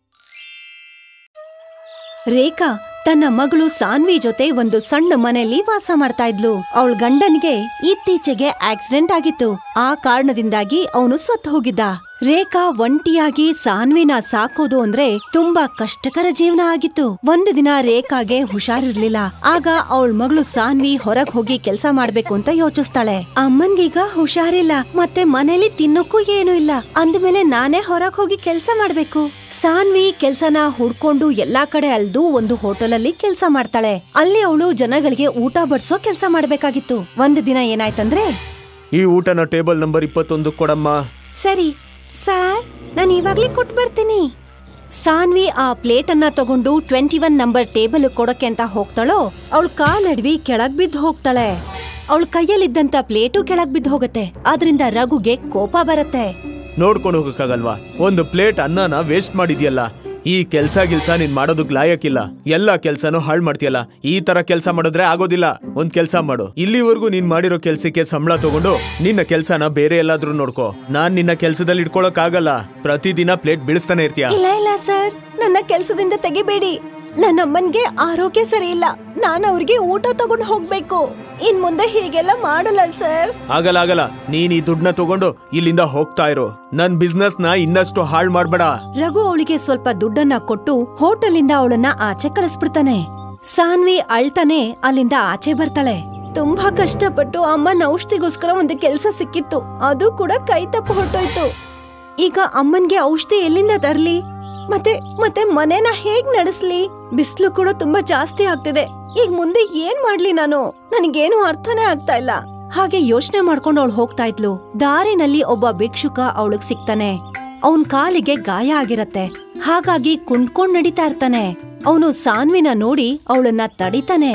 ರೇಖಾ ತನ್ನ ಮಗಳು ಸಾನ್ವಿ ಜೊತೆ ಒಂದು ಸಣ್ಣ ಮನೆಯಲ್ಲಿ ವಾಸ ಮಾಡ್ತಾ ಇದ್ಲು ಅವಳ ಗಂಡನ್ಗೆ ಇತ್ತೀಚೆಗೆ ಆಕ್ಸಿಡೆಂಟ್ ಆಗಿತ್ತು ಆ ಕಾರಣದಿಂದಾಗಿ ಅವನು ಸತ್ತು ಹೋಗಿದ್ದ ರೇಖಾ ಒಂಟಿಯಾಗಿ ಸಾನ್ವಿನ ಸಾಕೋದು ಅಂದ್ರೆ ತುಂಬಾ ಕಷ್ಟಕರ ಜೀವನ ಆಗಿತ್ತು ಒಂದು ದಿನ ರೇಖಾಗೆ ಹುಷಾರಿರ್ಲಿಲ್ಲ ಆಗ ಅವಳ ಮಗಳು ಸಾನ್ವಿ ಹೊರಗ್ ಹೋಗಿ ಕೆಲ್ಸ ಮಾಡ್ಬೇಕು ಅಂತ ಯೋಚಿಸ್ತಾಳೆ ಅಮ್ಮನ್ಗೀಗ ಹುಷಾರಿಲ್ಲ ಮತ್ತೆ ಮನೇಲಿ ತಿನ್ನೋಕ್ಕೂ ಏನೂ ಇಲ್ಲ ಅಂದ್ಮೇಲೆ ನಾನೇ ಹೊರಗ್ ಹೋಗಿ ಕೆಲ್ಸ ಮಾಡ್ಬೇಕು ಸಾನ್ವಿ ಕೆಲ್ಸನ ಹುಡ್ಕೊಂಡು ಎಲ್ಲಾ ಕಡೆ ಅಲ್ದು ಒಂದು ಹೋಟೆಲಲ್ಲಿ ಕೆಲ್ಸ ಮಾಡ್ತಾಳೆ ಅಲ್ಲಿ ಅವಳು ಜನಗಳಿಗೆ ಊಟ ಬಡ್ಸೋ ಕೆಲ್ಸ ಮಾಡ್ಬೇಕಾಗಿತ್ತು ಒಂದು ದಿನ ಏನಾಯ್ತಂದ್ರೆ ಈ ಊಟನ ಟೇಬಲ್ ನಂಬರ್ ಇಪ್ಪತ್ತೊಂದು ಕೊಡಮ್ಮ ಸರಿ ಸಾರ್ ನಾನು ಇವಾಗ್ಲೇ ಕೊಟ್ ಬರ್ತೀನಿ ಸಾನ್ವಿ ಆ ಪ್ಲೇಟ್ ಅನ್ನ ತಗೊಂಡು ಟ್ವೆಂಟಿ ಒನ್ ನಂಬರ್ ಟೇಬಲ್ ಕೊಡಕ್ಕೆ ಅಂತ ಹೋಗ್ತಾಳೋ ಅವಳ ಕಾಲಡ್ವಿ ಕೆಳಗ್ ಬಿದ್ದು ಹೋಗ್ತಾಳೆ ಅವಳ ಕೈಯಲ್ಲಿದ್ದಂತ ಪ್ಲೇಟು ಕೆಳಗ್ ಬಿದ್ದು ಹೋಗತ್ತೆ ಆದ್ರಿಂದ ರಘುಗೆ ಕೋಪ ಬರತ್ತೆ ನೋಡ್ಕೊಂಡು ಹೋಗಕ್ಕಾಗಲ್ವಾ ಒಂದು ಪ್ಲೇಟ್ ಅನ್ನನ ವೇಸ್ಟ್ ಮಾಡಿದ್ಯಲ್ಲ ಈ ಕೆಲ್ಸ ಗಿಲ್ಸ ನೀನ್ ಮಾಡೋದಕ್ ಲಾಯಕ್ಕಿಲ್ಲ ಎಲ್ಲಾ ಕೆಲ್ಸನೂ ಹಾಳ್ ಮಾಡ್ತೀಯಲ್ಲ ಈ ತರ ಕೆಲ್ಸ ಮಾಡಿದ್ರೆ ಆಗೋದಿಲ್ಲ ಒಂದ್ ಕೆಲ್ಸ ಮಾಡು ಇಲ್ಲಿವರೆಗೂ ನೀನ್ ಮಾಡಿರೋ ಕೆಲ್ಸಕ್ಕೆ ಸಂಬಳ ತಗೊಂಡು ನಿನ್ನ ಕೆಲ್ಸನ ಬೇರೆ ಎಲ್ಲಾದ್ರೂ ನೋಡ್ಕೋ ನಾನ್ ನಿನ್ನ ಕೆಲ್ಸದಲ್ಲಿ ಇಟ್ಕೊಳಕ್ ಆಗಲ್ಲ ಪ್ರತಿದಿನ ಪ್ಲೇಟ್ ಬೀಳಿಸ್ತಾನೆ ಇರ್ತೀಯ ಇಲ್ಲ ಇಲ್ಲ ಸರ್ ನನ್ನ ಕೆಲ್ಸದಿಂದ ತೆಗಿಬೇಡಿ ನನ್ನ ಅಮ್ಮನ್ಗೆ ಆರೋಗ್ಯ ಸರಿ ಇಲ್ಲ ನಾನು ಅವ್ರಿಗೆ ಊಟ ತಗೊಂಡು ಹೋಗ್ಬೇಕು ಇನ್ ಮುಂದೆ ಹೀಗೆಲ್ಲ ಮಾಡಲ್ಲ ಸರ್ ಆಗಲ್ಲ ಆಗಲ್ಲ ನೀನ್ ಈ ದುಡ್ಡನ್ನ ತಗೊಂಡು ಇಲ್ಲಿಂದ ಹೋಗ್ತಾ ಇರು ನನ್ ಬಿಸ್ನೆಸ್ ನ ಇನ್ನಷ್ಟು ಹಾಳ್ ಮಾಡ್ಬೇಡ ರಘು ಅವಳಿಗೆ ಸ್ವಲ್ಪ ದುಡ್ಡನ್ನ ಕೊಟ್ಟು ಹೋಟೆಲಿಂದ ಅವಳನ್ನ ಆಚೆ ಕಳಿಸ್ಬಿಡ್ತಾನೆ ಸಾನ್ವಿ ಅಳ್ತಾನೆ ಅಲ್ಲಿಂದ ಆಚೆ ಬರ್ತಾಳೆ ತುಂಬಾ ಕಷ್ಟಪಟ್ಟು ಅಮ್ಮನ ಔಷಧಿಗೋಸ್ಕರ ಒಂದು ಕೆಲ್ಸ ಸಿಕ್ಕಿತ್ತು ಅದು ಕೂಡ ಕೈ ತಪ್ಪು ಹೊರಟೋಯ್ತು ಈಗ ಅಮ್ಮನ್ಗೆ ಔಷಧಿ ಎಲ್ಲಿಂದ ತರ್ಲಿ ಮತ್ತೆ ಮತ್ತೆ ಮನೆನ ಹೇಗ್ ನಡೆಸ್ಲಿ ಬಿಸ್ಲು ಕೂಡ ತುಂಬಾ ಜಾಸ್ತಿ ಆಗ್ತಿದೆ ಈಗ ಮುಂದೆ ಏನ್ ಮಾಡ್ಲಿ ನಾನು ನನಗೇನು ಅರ್ಥನೇ ಆಗ್ತಾ ಇಲ್ಲ ಹಾಗೆ ಯೋಚನೆ ಮಾಡ್ಕೊಂಡು ಅವಳು ಹೋಗ್ತಾ ಇದ್ಲು ದಾರಿನಲ್ಲಿ ಒಬ್ಬ ಭಿಕ್ಷುಕ ಅವಳಗ್ ಸಿಗ್ತಾನೆ ಅವನ್ ಕಾಲಿಗೆ ಗಾಯ ಆಗಿರತ್ತೆ ಹಾಗಾಗಿ ಕುಂಡ್ಕೊಂಡ್ ನಡೀತಾ ಇರ್ತಾನೆ ಅವನು ಸಾನ್ವಿನ ನೋಡಿ ಅವಳನ್ನ ತಡಿತಾನೆ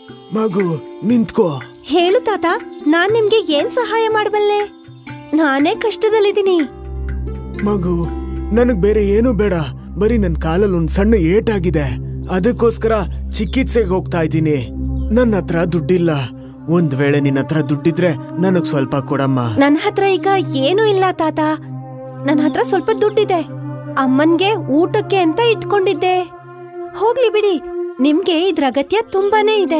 ಮಗು ನಿಂತ್ಕೋ ಹೇಳು ತಾತ ನಾನ್ ನಿಮ್ಗೆ ಏನ್ ಸಹಾಯ ಮಾಡಬಲ್ಲೆ ನಾನೇ ಕಷ್ಟದಲ್ಲಿದ್ದೀನಿ ಮಗು ನನಗ್ ಬೇರೆ ಏನು ಬೇಡ ಬರೀ ನನ್ ಕಾಲಲ್ಲಿ ಒಂದ್ ಸಣ್ಣ ಏಟಾಗಿದೆ ಅದಕ್ಕೋಸ್ಕರ ಚಿಕಿತ್ಸೆಗೆ ಹೋಗ್ತಾ ಇದ್ದೀನಿ ನನ್ನ ಹತ್ರ ದುಡ್ಡಿಲ್ಲ ಒಂದ್ ವೇಳೆ ನಿನ್ನ ಹತ್ರ ದುಡ್ಡಿದ್ರೆ ನನಗ್ ಸ್ವಲ್ಪ ಕೊಡಮ್ಮ ನನ್ ಹತ್ರ ಈಗ ಏನೂ ಇಲ್ಲ ತಾತ ನನ್ ಹತ್ರ ಸ್ವಲ್ಪ ದುಡ್ಡಿದೆ ಅಮ್ಮನ್ಗೆ ಊಟಕ್ಕೆ ಅಂತ ಇಟ್ಕೊಂಡಿದ್ದೆ ಹೋಗ್ಲಿ ಬಿಡಿ ನಿಮ್ಗೆ ಇದ್ರ ಅಗತ್ಯ ತುಂಬಾನೇ ಇದೆ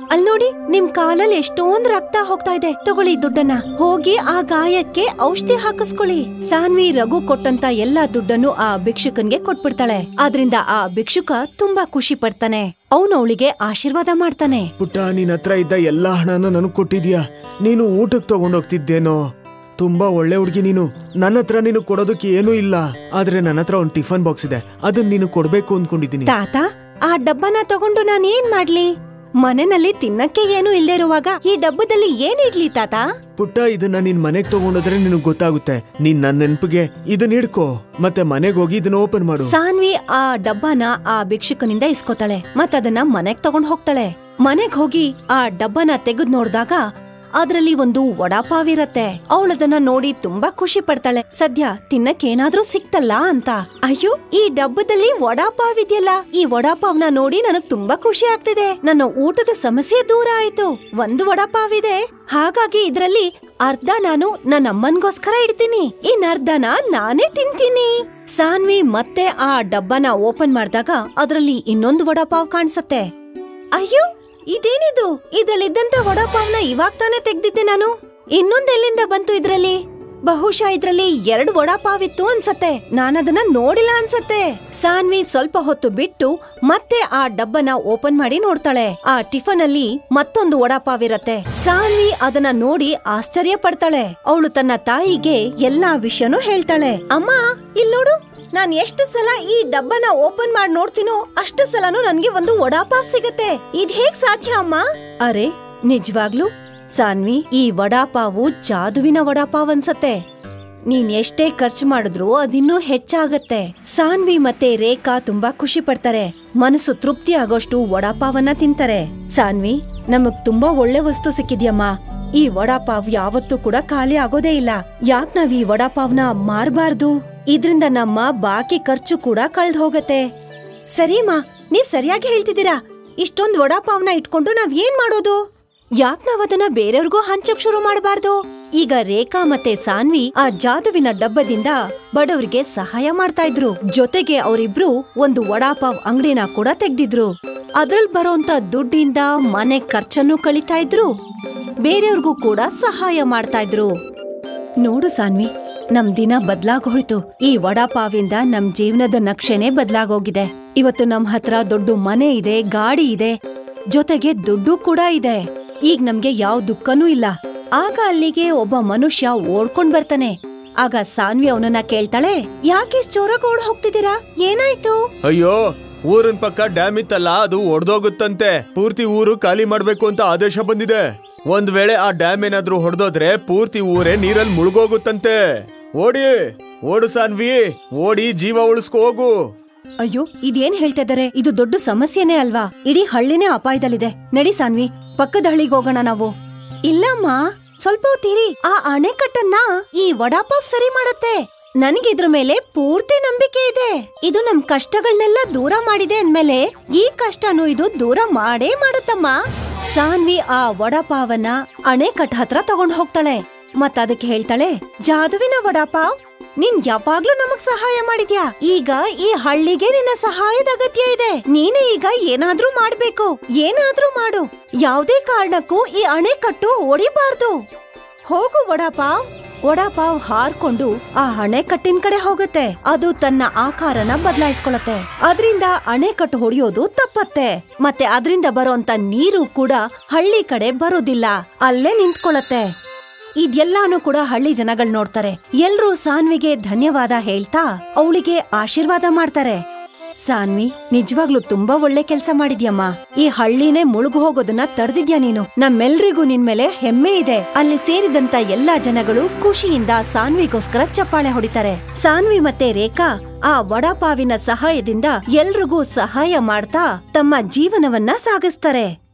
ಅಲ್ ನೋಡಿ ನಿಮ್ ಕಾಲಲ್ಲಿ ಎಷ್ಟೊಂದ್ ರಕ್ತ ಹೋಗ್ತಾ ಇದೆ ತಗೊಳ್ಳಿ ದುಡ್ಡನ್ನ ಹೋಗಿ ಆ ಗಾಯಕ್ಕೆ ಔಷಧಿ ಹಾಕಿಸ್ಕೊಳ್ಳಿ ಸಾನ್ವಿ ರಘು ಕೊಟ್ಟಂತ ಎಲ್ಲಾ ದುಡ್ಡನ್ನು ಆ ಭಿಕ್ಷುಕನ್ಗೆ ಕೊಟ್ಬಿಡ್ತಾಳೆ ಆದ್ರಿಂದ ಆ ಭಿಕ್ಷುಕ ತುಂಬಾ ಖುಷಿ ಪಡ್ತಾನೆ ಅವನು ಅವಳಿಗೆ ಆಶೀರ್ವಾದ ಮಾಡ್ತಾನೆ ಪುಟ್ಟ ನಿನ್ ಹತ್ರ ಇದ್ದ ಎಲ್ಲಾ ಹಣನ ನನಗ್ ಕೊಟ್ಟಿದ್ಯಾ ನೀನು ಊಟಕ್ ತಗೊಂಡೋಗ್ತಿದ್ದೇನೋ ತುಂಬಾ ಒಳ್ಳೆ ಹುಡ್ಗಿ ನೀನು ನನ್ನ ಹತ್ರ ನೀನು ಕೊಡೋದಕ್ಕೆ ಏನೂ ಇಲ್ಲ ಆದ್ರೆ ನನ್ನ ಹತ್ರ ಒಂದ್ ಟಿಫನ್ ಬಾಕ್ಸ್ ಇದೆ ಅದನ್ನ ನೀನು ಕೊಡ್ಬೇಕು ಅನ್ಕೊಂಡಿದೀನಿ ತಾತ ಆ ಡಬ್ಬನ ತಗೊಂಡು ನಾನ್ ಏನ್ ಮಾಡ್ಲಿ ಮನೆನಲ್ಲಿ ತಿನ್ನಕ್ಕೆ ಏನು ಇಲ್ದೇ ಇರುವಾಗ ಈ ಡಬ್ಬದಲ್ಲಿ ಏನ್ ಇಡ್ಲಿ ತಾತ ಪುಟ್ಟ ಇದನ್ನ ನಿನ್ ಮನೆಗ್ ತಗೊಂಡೋದ್ರೆ ನಿನಗ್ ಗೊತ್ತಾಗುತ್ತೆ ನೀನ್ ನನ್ ನೆನ್ಪಿಗೆ ಇದನ್ನ ಹಿಡ್ಕೋ ಮತ್ತೆ ಮನೆಗ್ ಹೋಗಿ ಇದನ್ನ ಓಪನ್ ಮಾಡು ಸಾನ್ವಿ ಆ ಡಬ್ಬನ ಆ ಭಿಕ್ಷುಕನಿಂದ ಇಸ್ಕೋತಾಳೆ ಮತ್ತದನ್ನ ಮನೆಗ್ ತಗೊಂಡ್ ಹೋಗ್ತಾಳೆ ಮನೆಗ್ ಹೋಗಿ ಆ ಡಬ್ಬನ ತೆಗೆದ್ ನೋಡ್ದಾಗ ಅದ್ರಲ್ಲಿ ಒಂದು ವಡಾಪಾವ್ ಇರತ್ತೆ ಅವಳದನ್ನ ನೋಡಿ ತುಂಬಾ ಖುಷಿ ಪಡ್ತಾಳೆ ಸದ್ಯ ತಿನ್ನಕ್ಕೇನಾದ್ರೂ ಸಿಕ್ತಲ್ಲ ಅಂತ ಅಯ್ಯೋ ಈ ಡಬ್ಬದಲ್ಲಿ ವಡಾಪಾವ್ ಇದೆಯಲ್ಲ ಈ ವಡಾಪಾವ್ನ ನೋಡಿ ನನಗ್ ತುಂಬಾ ಖುಷಿ ಆಗ್ತಿದೆ ನನ್ನ ಊಟದ ಸಮಸ್ಯೆ ದೂರ ಆಯ್ತು ಒಂದು ವಡಾಪಾವ್ ಇದೆ ಹಾಗಾಗಿ ಇದ್ರಲ್ಲಿ ಅರ್ಧ ನಾನು ನನ್ನ ಅಮ್ಮನ್ಗೋಸ್ಕರ ಇಡ್ತೀನಿ ಇನ್ ಅರ್ಧನ ನಾನೇ ತಿಂತೀನಿ ಸಾನ್ವಿ ಮತ್ತೆ ಆ ಡಬ್ಬನ ಓಪನ್ ಮಾಡಿದಾಗ ಅದ್ರಲ್ಲಿ ಇನ್ನೊಂದು ವಡಾಪಾವ್ ಕಾಣಿಸತ್ತೆ ಅಯ್ಯೋ ಇದೇನಿದು ಇದ್ರಲ್ಲಿದ್ದಂತ ವಡಾಪಾವ್ನ ಇವಾಗ ತಾನೇ ತೆಗ್ದಿದ್ದೆ ನಾನು ಇನ್ನೊಂದೆಲ್ಲಿಂದ ಬಂತು ಇದ್ರಲ್ಲಿ ಬಹುಶಃ ಇದ್ರಲ್ಲಿ ಎರಡು ವಡಾಪಾವ್ ಇತ್ತು ಅನ್ಸತ್ತೆ ನಾನದನ್ನ ನೋಡಿಲ್ಲ ಅನ್ಸತ್ತೆ ಸಾನ್ವಿ ಸ್ವಲ್ಪ ಹೊತ್ತು ಬಿಟ್ಟು ಮತ್ತೆ ಆ ಡಬ್ಬನ ಓಪನ್ ಮಾಡಿ ನೋಡ್ತಾಳೆ ಆ ಟಿಫನ್ ಅಲ್ಲಿ ಮತ್ತೊಂದು ವಡಾಪಾವ್ ಇರತ್ತೆ ಸಾನ್ವಿ ಅದನ್ನ ನೋಡಿ ಆಶ್ಚರ್ಯ ಪಡ್ತಾಳೆ ಅವಳು ತನ್ನ ತಾಯಿಗೆ ಎಲ್ಲಾ ವಿಷಯನೂ ಹೇಳ್ತಾಳೆ ಅಮ್ಮ ಇಲ್ ನೋಡು ನಾನ್ ಎಷ್ಟು ಸಲ ಈ ಡಬ್ಬನ ಓಪನ್ ಮಾಡಿ ನೋಡ್ತೀನೋ ಅಷ್ಟು ಸಲನೂ ನನ್ಗೆ ಒಂದು ವಡಾಪಾವ್ ಸಿಗತ್ತೆ ಇದ್ ಹೇಗ್ ಸಾಧ್ಯ ಅಮ್ಮ ಅರೆ ನಿಜವಾಗ್ಲು ಸಾನ್ವಿ ಈ ವಡಾಪಾವು ಜಾದುವಿನ ವಡಾಪಾವ್ ಅನ್ಸತ್ತೆ ನೀನ್ ಎಷ್ಟೇ ಖರ್ಚು ಮಾಡಿದ್ರು ಅದಿನ್ನೂ ಹೆಚ್ಚಾಗತ್ತೆ ಸಾನ್ವಿ ಮತ್ತೆ ರೇಖಾ ತುಂಬಾ ಖುಷಿ ಪಡ್ತಾರೆ ಮನಸ್ಸು ತೃಪ್ತಿ ಆಗೋಷ್ಟು ವಡಾಪಾವನ್ನ ತಿಂತಾರೆ ಸಾನ್ವಿ ನಮಗ್ ತುಂಬಾ ಒಳ್ಳೆ ವಸ್ತು ಸಿಕ್ಕಿದ್ಯಮ್ಮ ಈ ವಡಾಪಾವ್ ಯಾವತ್ತೂ ಕೂಡ ಖಾಲಿ ಆಗೋದೇ ಇಲ್ಲ ಯಾಕ್ ನಾವ್ ಈ ವಡಾಪಾವ್ನ ಮಾರ್ಬಾರ್ದು ಇದ್ರಿಂದ ನಮ್ಮ ಬಾಕಿ ಖರ್ಚು ಕೂಡ ಕಳ್ದ್ ಹೋಗತ್ತೆ ಸರಿಮಾ ನೀವ್ ಸರಿಯಾಗಿ ಹೇಳ್ತಿದ್ದೀರಾ ಇಷ್ಟೊಂದ್ ವಡಾಪಾವ್ನ ಇಟ್ಕೊಂಡು ನಾವ್ ಏನ್ ಮಾಡೋದು ಯಾಕ್ ನಾವ್ ಅದನ್ನ ಬೇರೆಯವ್ರಿಗೂ ಹಂಚಕ್ ಶುರು ಮಾಡಬಾರ್ದು ಈಗ ರೇಖಾ ಮತ್ತೆ ಸಾನ್ವಿ ಆ ಜಾದುವಿನ ಡಬ್ಬದಿಂದ ಬಡವರಿಗೆ ಸಹಾಯ ಮಾಡ್ತಾ ಇದ್ರು ಜೊತೆಗೆ ಅವರಿಬ್ರು ಒಂದು ವಡಾಪಾವ್ ಅಂಗಡಿನ ಕೂಡ ತೆಗ್ದಿದ್ರು ಅದ್ರಲ್ ಬರೋಂತ ದುಡ್ಡಿಂದ ಮನೆ ಖರ್ಚನ್ನು ಕಳಿತಾ ಇದ್ರು ಬೇರೆಯವ್ರಿಗೂ ಕೂಡ ಸಹಾಯ ಮಾಡ್ತಾ ಇದ್ರು ನೋಡು ಸಾನ್ವಿ ನಮ್ ದಿನ ಬದ್ಲಾಗೋಯ್ತು ಈ ವಡಾಪಾವಿಂದ ನಮ್ ಜೀವನದ ನಕ್ಷೆನೆ ಬದ್ಲಾಗೋಗಿದೆ ಇವತ್ತು ನಮ್ ಹತ್ರ ದೊಡ್ಡ ಮನೆ ಇದೆ ಗಾಡಿ ಇದೆ ಜೊತೆಗೆ ದುಡ್ಡು ಕೂಡ ಇದೆ ಈಗ ನಮ್ಗೆ ಯಾವ ದುಃಖನೂ ಇಲ್ಲ ಆಗ ಅಲ್ಲಿಗೆ ಒಬ್ಬ ಮನುಷ್ಯ ಓಡ್ಕೊಂಡ್ ಬರ್ತಾನೆ ಆಗ ಸಾನ್ವಿ ಅವನನ್ನ ಕೇಳ್ತಾಳೆ ಯಾಕೆ ಜೋರಾಗಿ ಓಡ್ ಹೋಗ್ತಿದ್ದೀರಾ ಏನಾಯ್ತು ಅಯ್ಯೋ ಊರಿನ ಪಕ್ಕ ಡ್ಯಾಮ್ ಇತ್ತಲ್ಲ ಅದು ಒಡ್ದೋಗುತ್ತಂತೆ ಪೂರ್ತಿ ಊರು ಖಾಲಿ ಮಾಡ್ಬೇಕು ಅಂತ ಆದೇಶ ಬಂದಿದೆ ಒಂದ್ ವೇಳೆ ಆ ಡ್ಯಾಮ್ ಏನಾದ್ರೂ ಹೊಡೆದೋದ್ರೆ ಪೂರ್ತಿ ಊರೇ ನೀರಲ್ಲಿ ಮುಳುಗೋಗುತ್ತಂತೆ ಓಡಿ ಓಡು ಸಾನ್ವಿ ಓಡಿ ಜೀವ ಉಳಿಸ್ಕೊ ಹೋಗು ಅಯ್ಯೋ ಇದೇನ್ ಹೇಳ್ತಾ ಇದಾರೆ ಇದು ದೊಡ್ಡ ಸಮಸ್ಯೆನೇ ಅಲ್ವಾ ಇಡೀ ಹಳ್ಳಿನೇ ಅಪಾಯದಲ್ಲಿದೆ ನಡಿ ಸಾನ್ವಿ ಪಕ್ಕದ ಹಳ್ಳಿಗೆ ಹೋಗೋಣ ನಾವು ಇಲ್ಲಮ್ಮ ಸ್ವಲ್ಪ ಹೊತ್ತೀರಿ ಆ ಅಣೆಕಟ್ಟನ್ನ ಈ ವಡಾಪಾವ್ ಸರಿ ಮಾಡತ್ತೆ ನನಗೆ ಇದ್ರ ಮೇಲೆ ಪೂರ್ತಿ ನಂಬಿಕೆ ಇದೆ ಇದು ನಮ್ ಕಷ್ಟಗಳನ್ನೆಲ್ಲ ದೂರ ಮಾಡಿದೆ ಅಂದ್ಮೇಲೆ ಈ ಕಷ್ಟನೂ ಇದು ದೂರ ಮಾಡೇ ಮಾಡುತ್ತಮ್ಮ ಸಾನ್ವಿ ಆ ವಡಾಪಾವನ್ನ ಅಣೆಕಟ್ ಹತ್ರ ತಗೊಂಡ್ ಹೋಗ್ತಾಳೆ ಮತ್ತ ಅದಕ್ಕೆ ಹೇಳ್ತಾಳೆ ಜಾದುವಿನ ವಡಾಪಾವ್ ನೀನ್ ಯಾವಾಗ್ಲೂ ನಮಗ್ ಸಹಾಯ ಮಾಡಿದ್ಯಾ ಈಗ ಈ ಹಳ್ಳಿಗೆ ನಿನ್ನ ಸಹಾಯದ ಅಗತ್ಯ ಇದೆ ನೀನೇ ಈಗ ಏನಾದ್ರೂ ಮಾಡ್ಬೇಕು ಏನಾದ್ರೂ ಮಾಡು ಯಾವ್ದೇ ಕಾರಣಕ್ಕೂ ಈ ಅಣೆಕಟ್ಟು ಒಡಿಬಾರ್ದು ಹೋಗು ವಡಾಪಾವ್ ವಡಾಪಾವ್ ಹಾರ್ಕೊಂಡು ಆ ಅಣೆಕಟ್ಟಿನ ಕಡೆ ಹೋಗುತ್ತೆ ಅದು ತನ್ನ ಆಕಾರನ ಬದಲಾಯಿಸ್ಕೊಳತ್ತೆ ಅದರಿಂದ ಅಣೆಕಟ್ಟು ಹೊಡೆಯೋದು ತಪ್ಪತ್ತೆ ಮತ್ತೆ ಅದರಿಂದ ಬರೋಂತ ನೀರು ಕೂಡ ಹಳ್ಳಿ ಕಡೆ ಬರೋದಿಲ್ಲ ಅಲ್ಲೇ ನಿಂತ್ಕೊಳತ್ತೆ ಇದೆಲ್ಲಾನು ಕೂಡ ಹಳ್ಳಿ ಜನಗಳು ನೋಡ್ತಾರೆ ಎಲ್ರೂ ಸಾನ್ವಿಗೆ ಧನ್ಯವಾದ ಹೇಳ್ತಾ ಅವಳಿಗೆ ಆಶೀರ್ವಾದ ಮಾಡ್ತಾರೆ ಸಾನ್ವಿ ನಿಜವಾಗ್ಲೂ ತುಂಬಾ ಒಳ್ಳೆ ಕೆಲ್ಸ ಮಾಡಿದ್ಯಮ್ಮ ಈ ಹಳ್ಳಿನೇ ಮುಳುಗು ಹೋಗೋದನ್ನ ತಡೆದಿದ್ಯಾ ನೀನು ನಮ್ಮೆಲ್ರಿಗೂ ನಿನ್ಮೇಲೆ ಹೆಮ್ಮೆ ಇದೆ ಅಲ್ಲಿ ಸೇರಿದಂತ ಎಲ್ಲಾ ಜನಗಳು ಖುಷಿಯಿಂದ ಸಾನ್ವಿಗೋಸ್ಕರ ಚಪ್ಪಾಳೆ ಹೊಡಿತಾರೆ ಸಾನ್ವಿ ಮತ್ತೆ ರೇಖಾ ಆ ವಡಾಪಾವಿನ ಸಹಾಯದಿಂದ ಎಲ್ರಿಗೂ ಸಹಾಯ ಮಾಡ್ತಾ ತಮ್ಮ ಜೀವನವನ್ನ ಸಾಗಿಸ್ತಾರೆ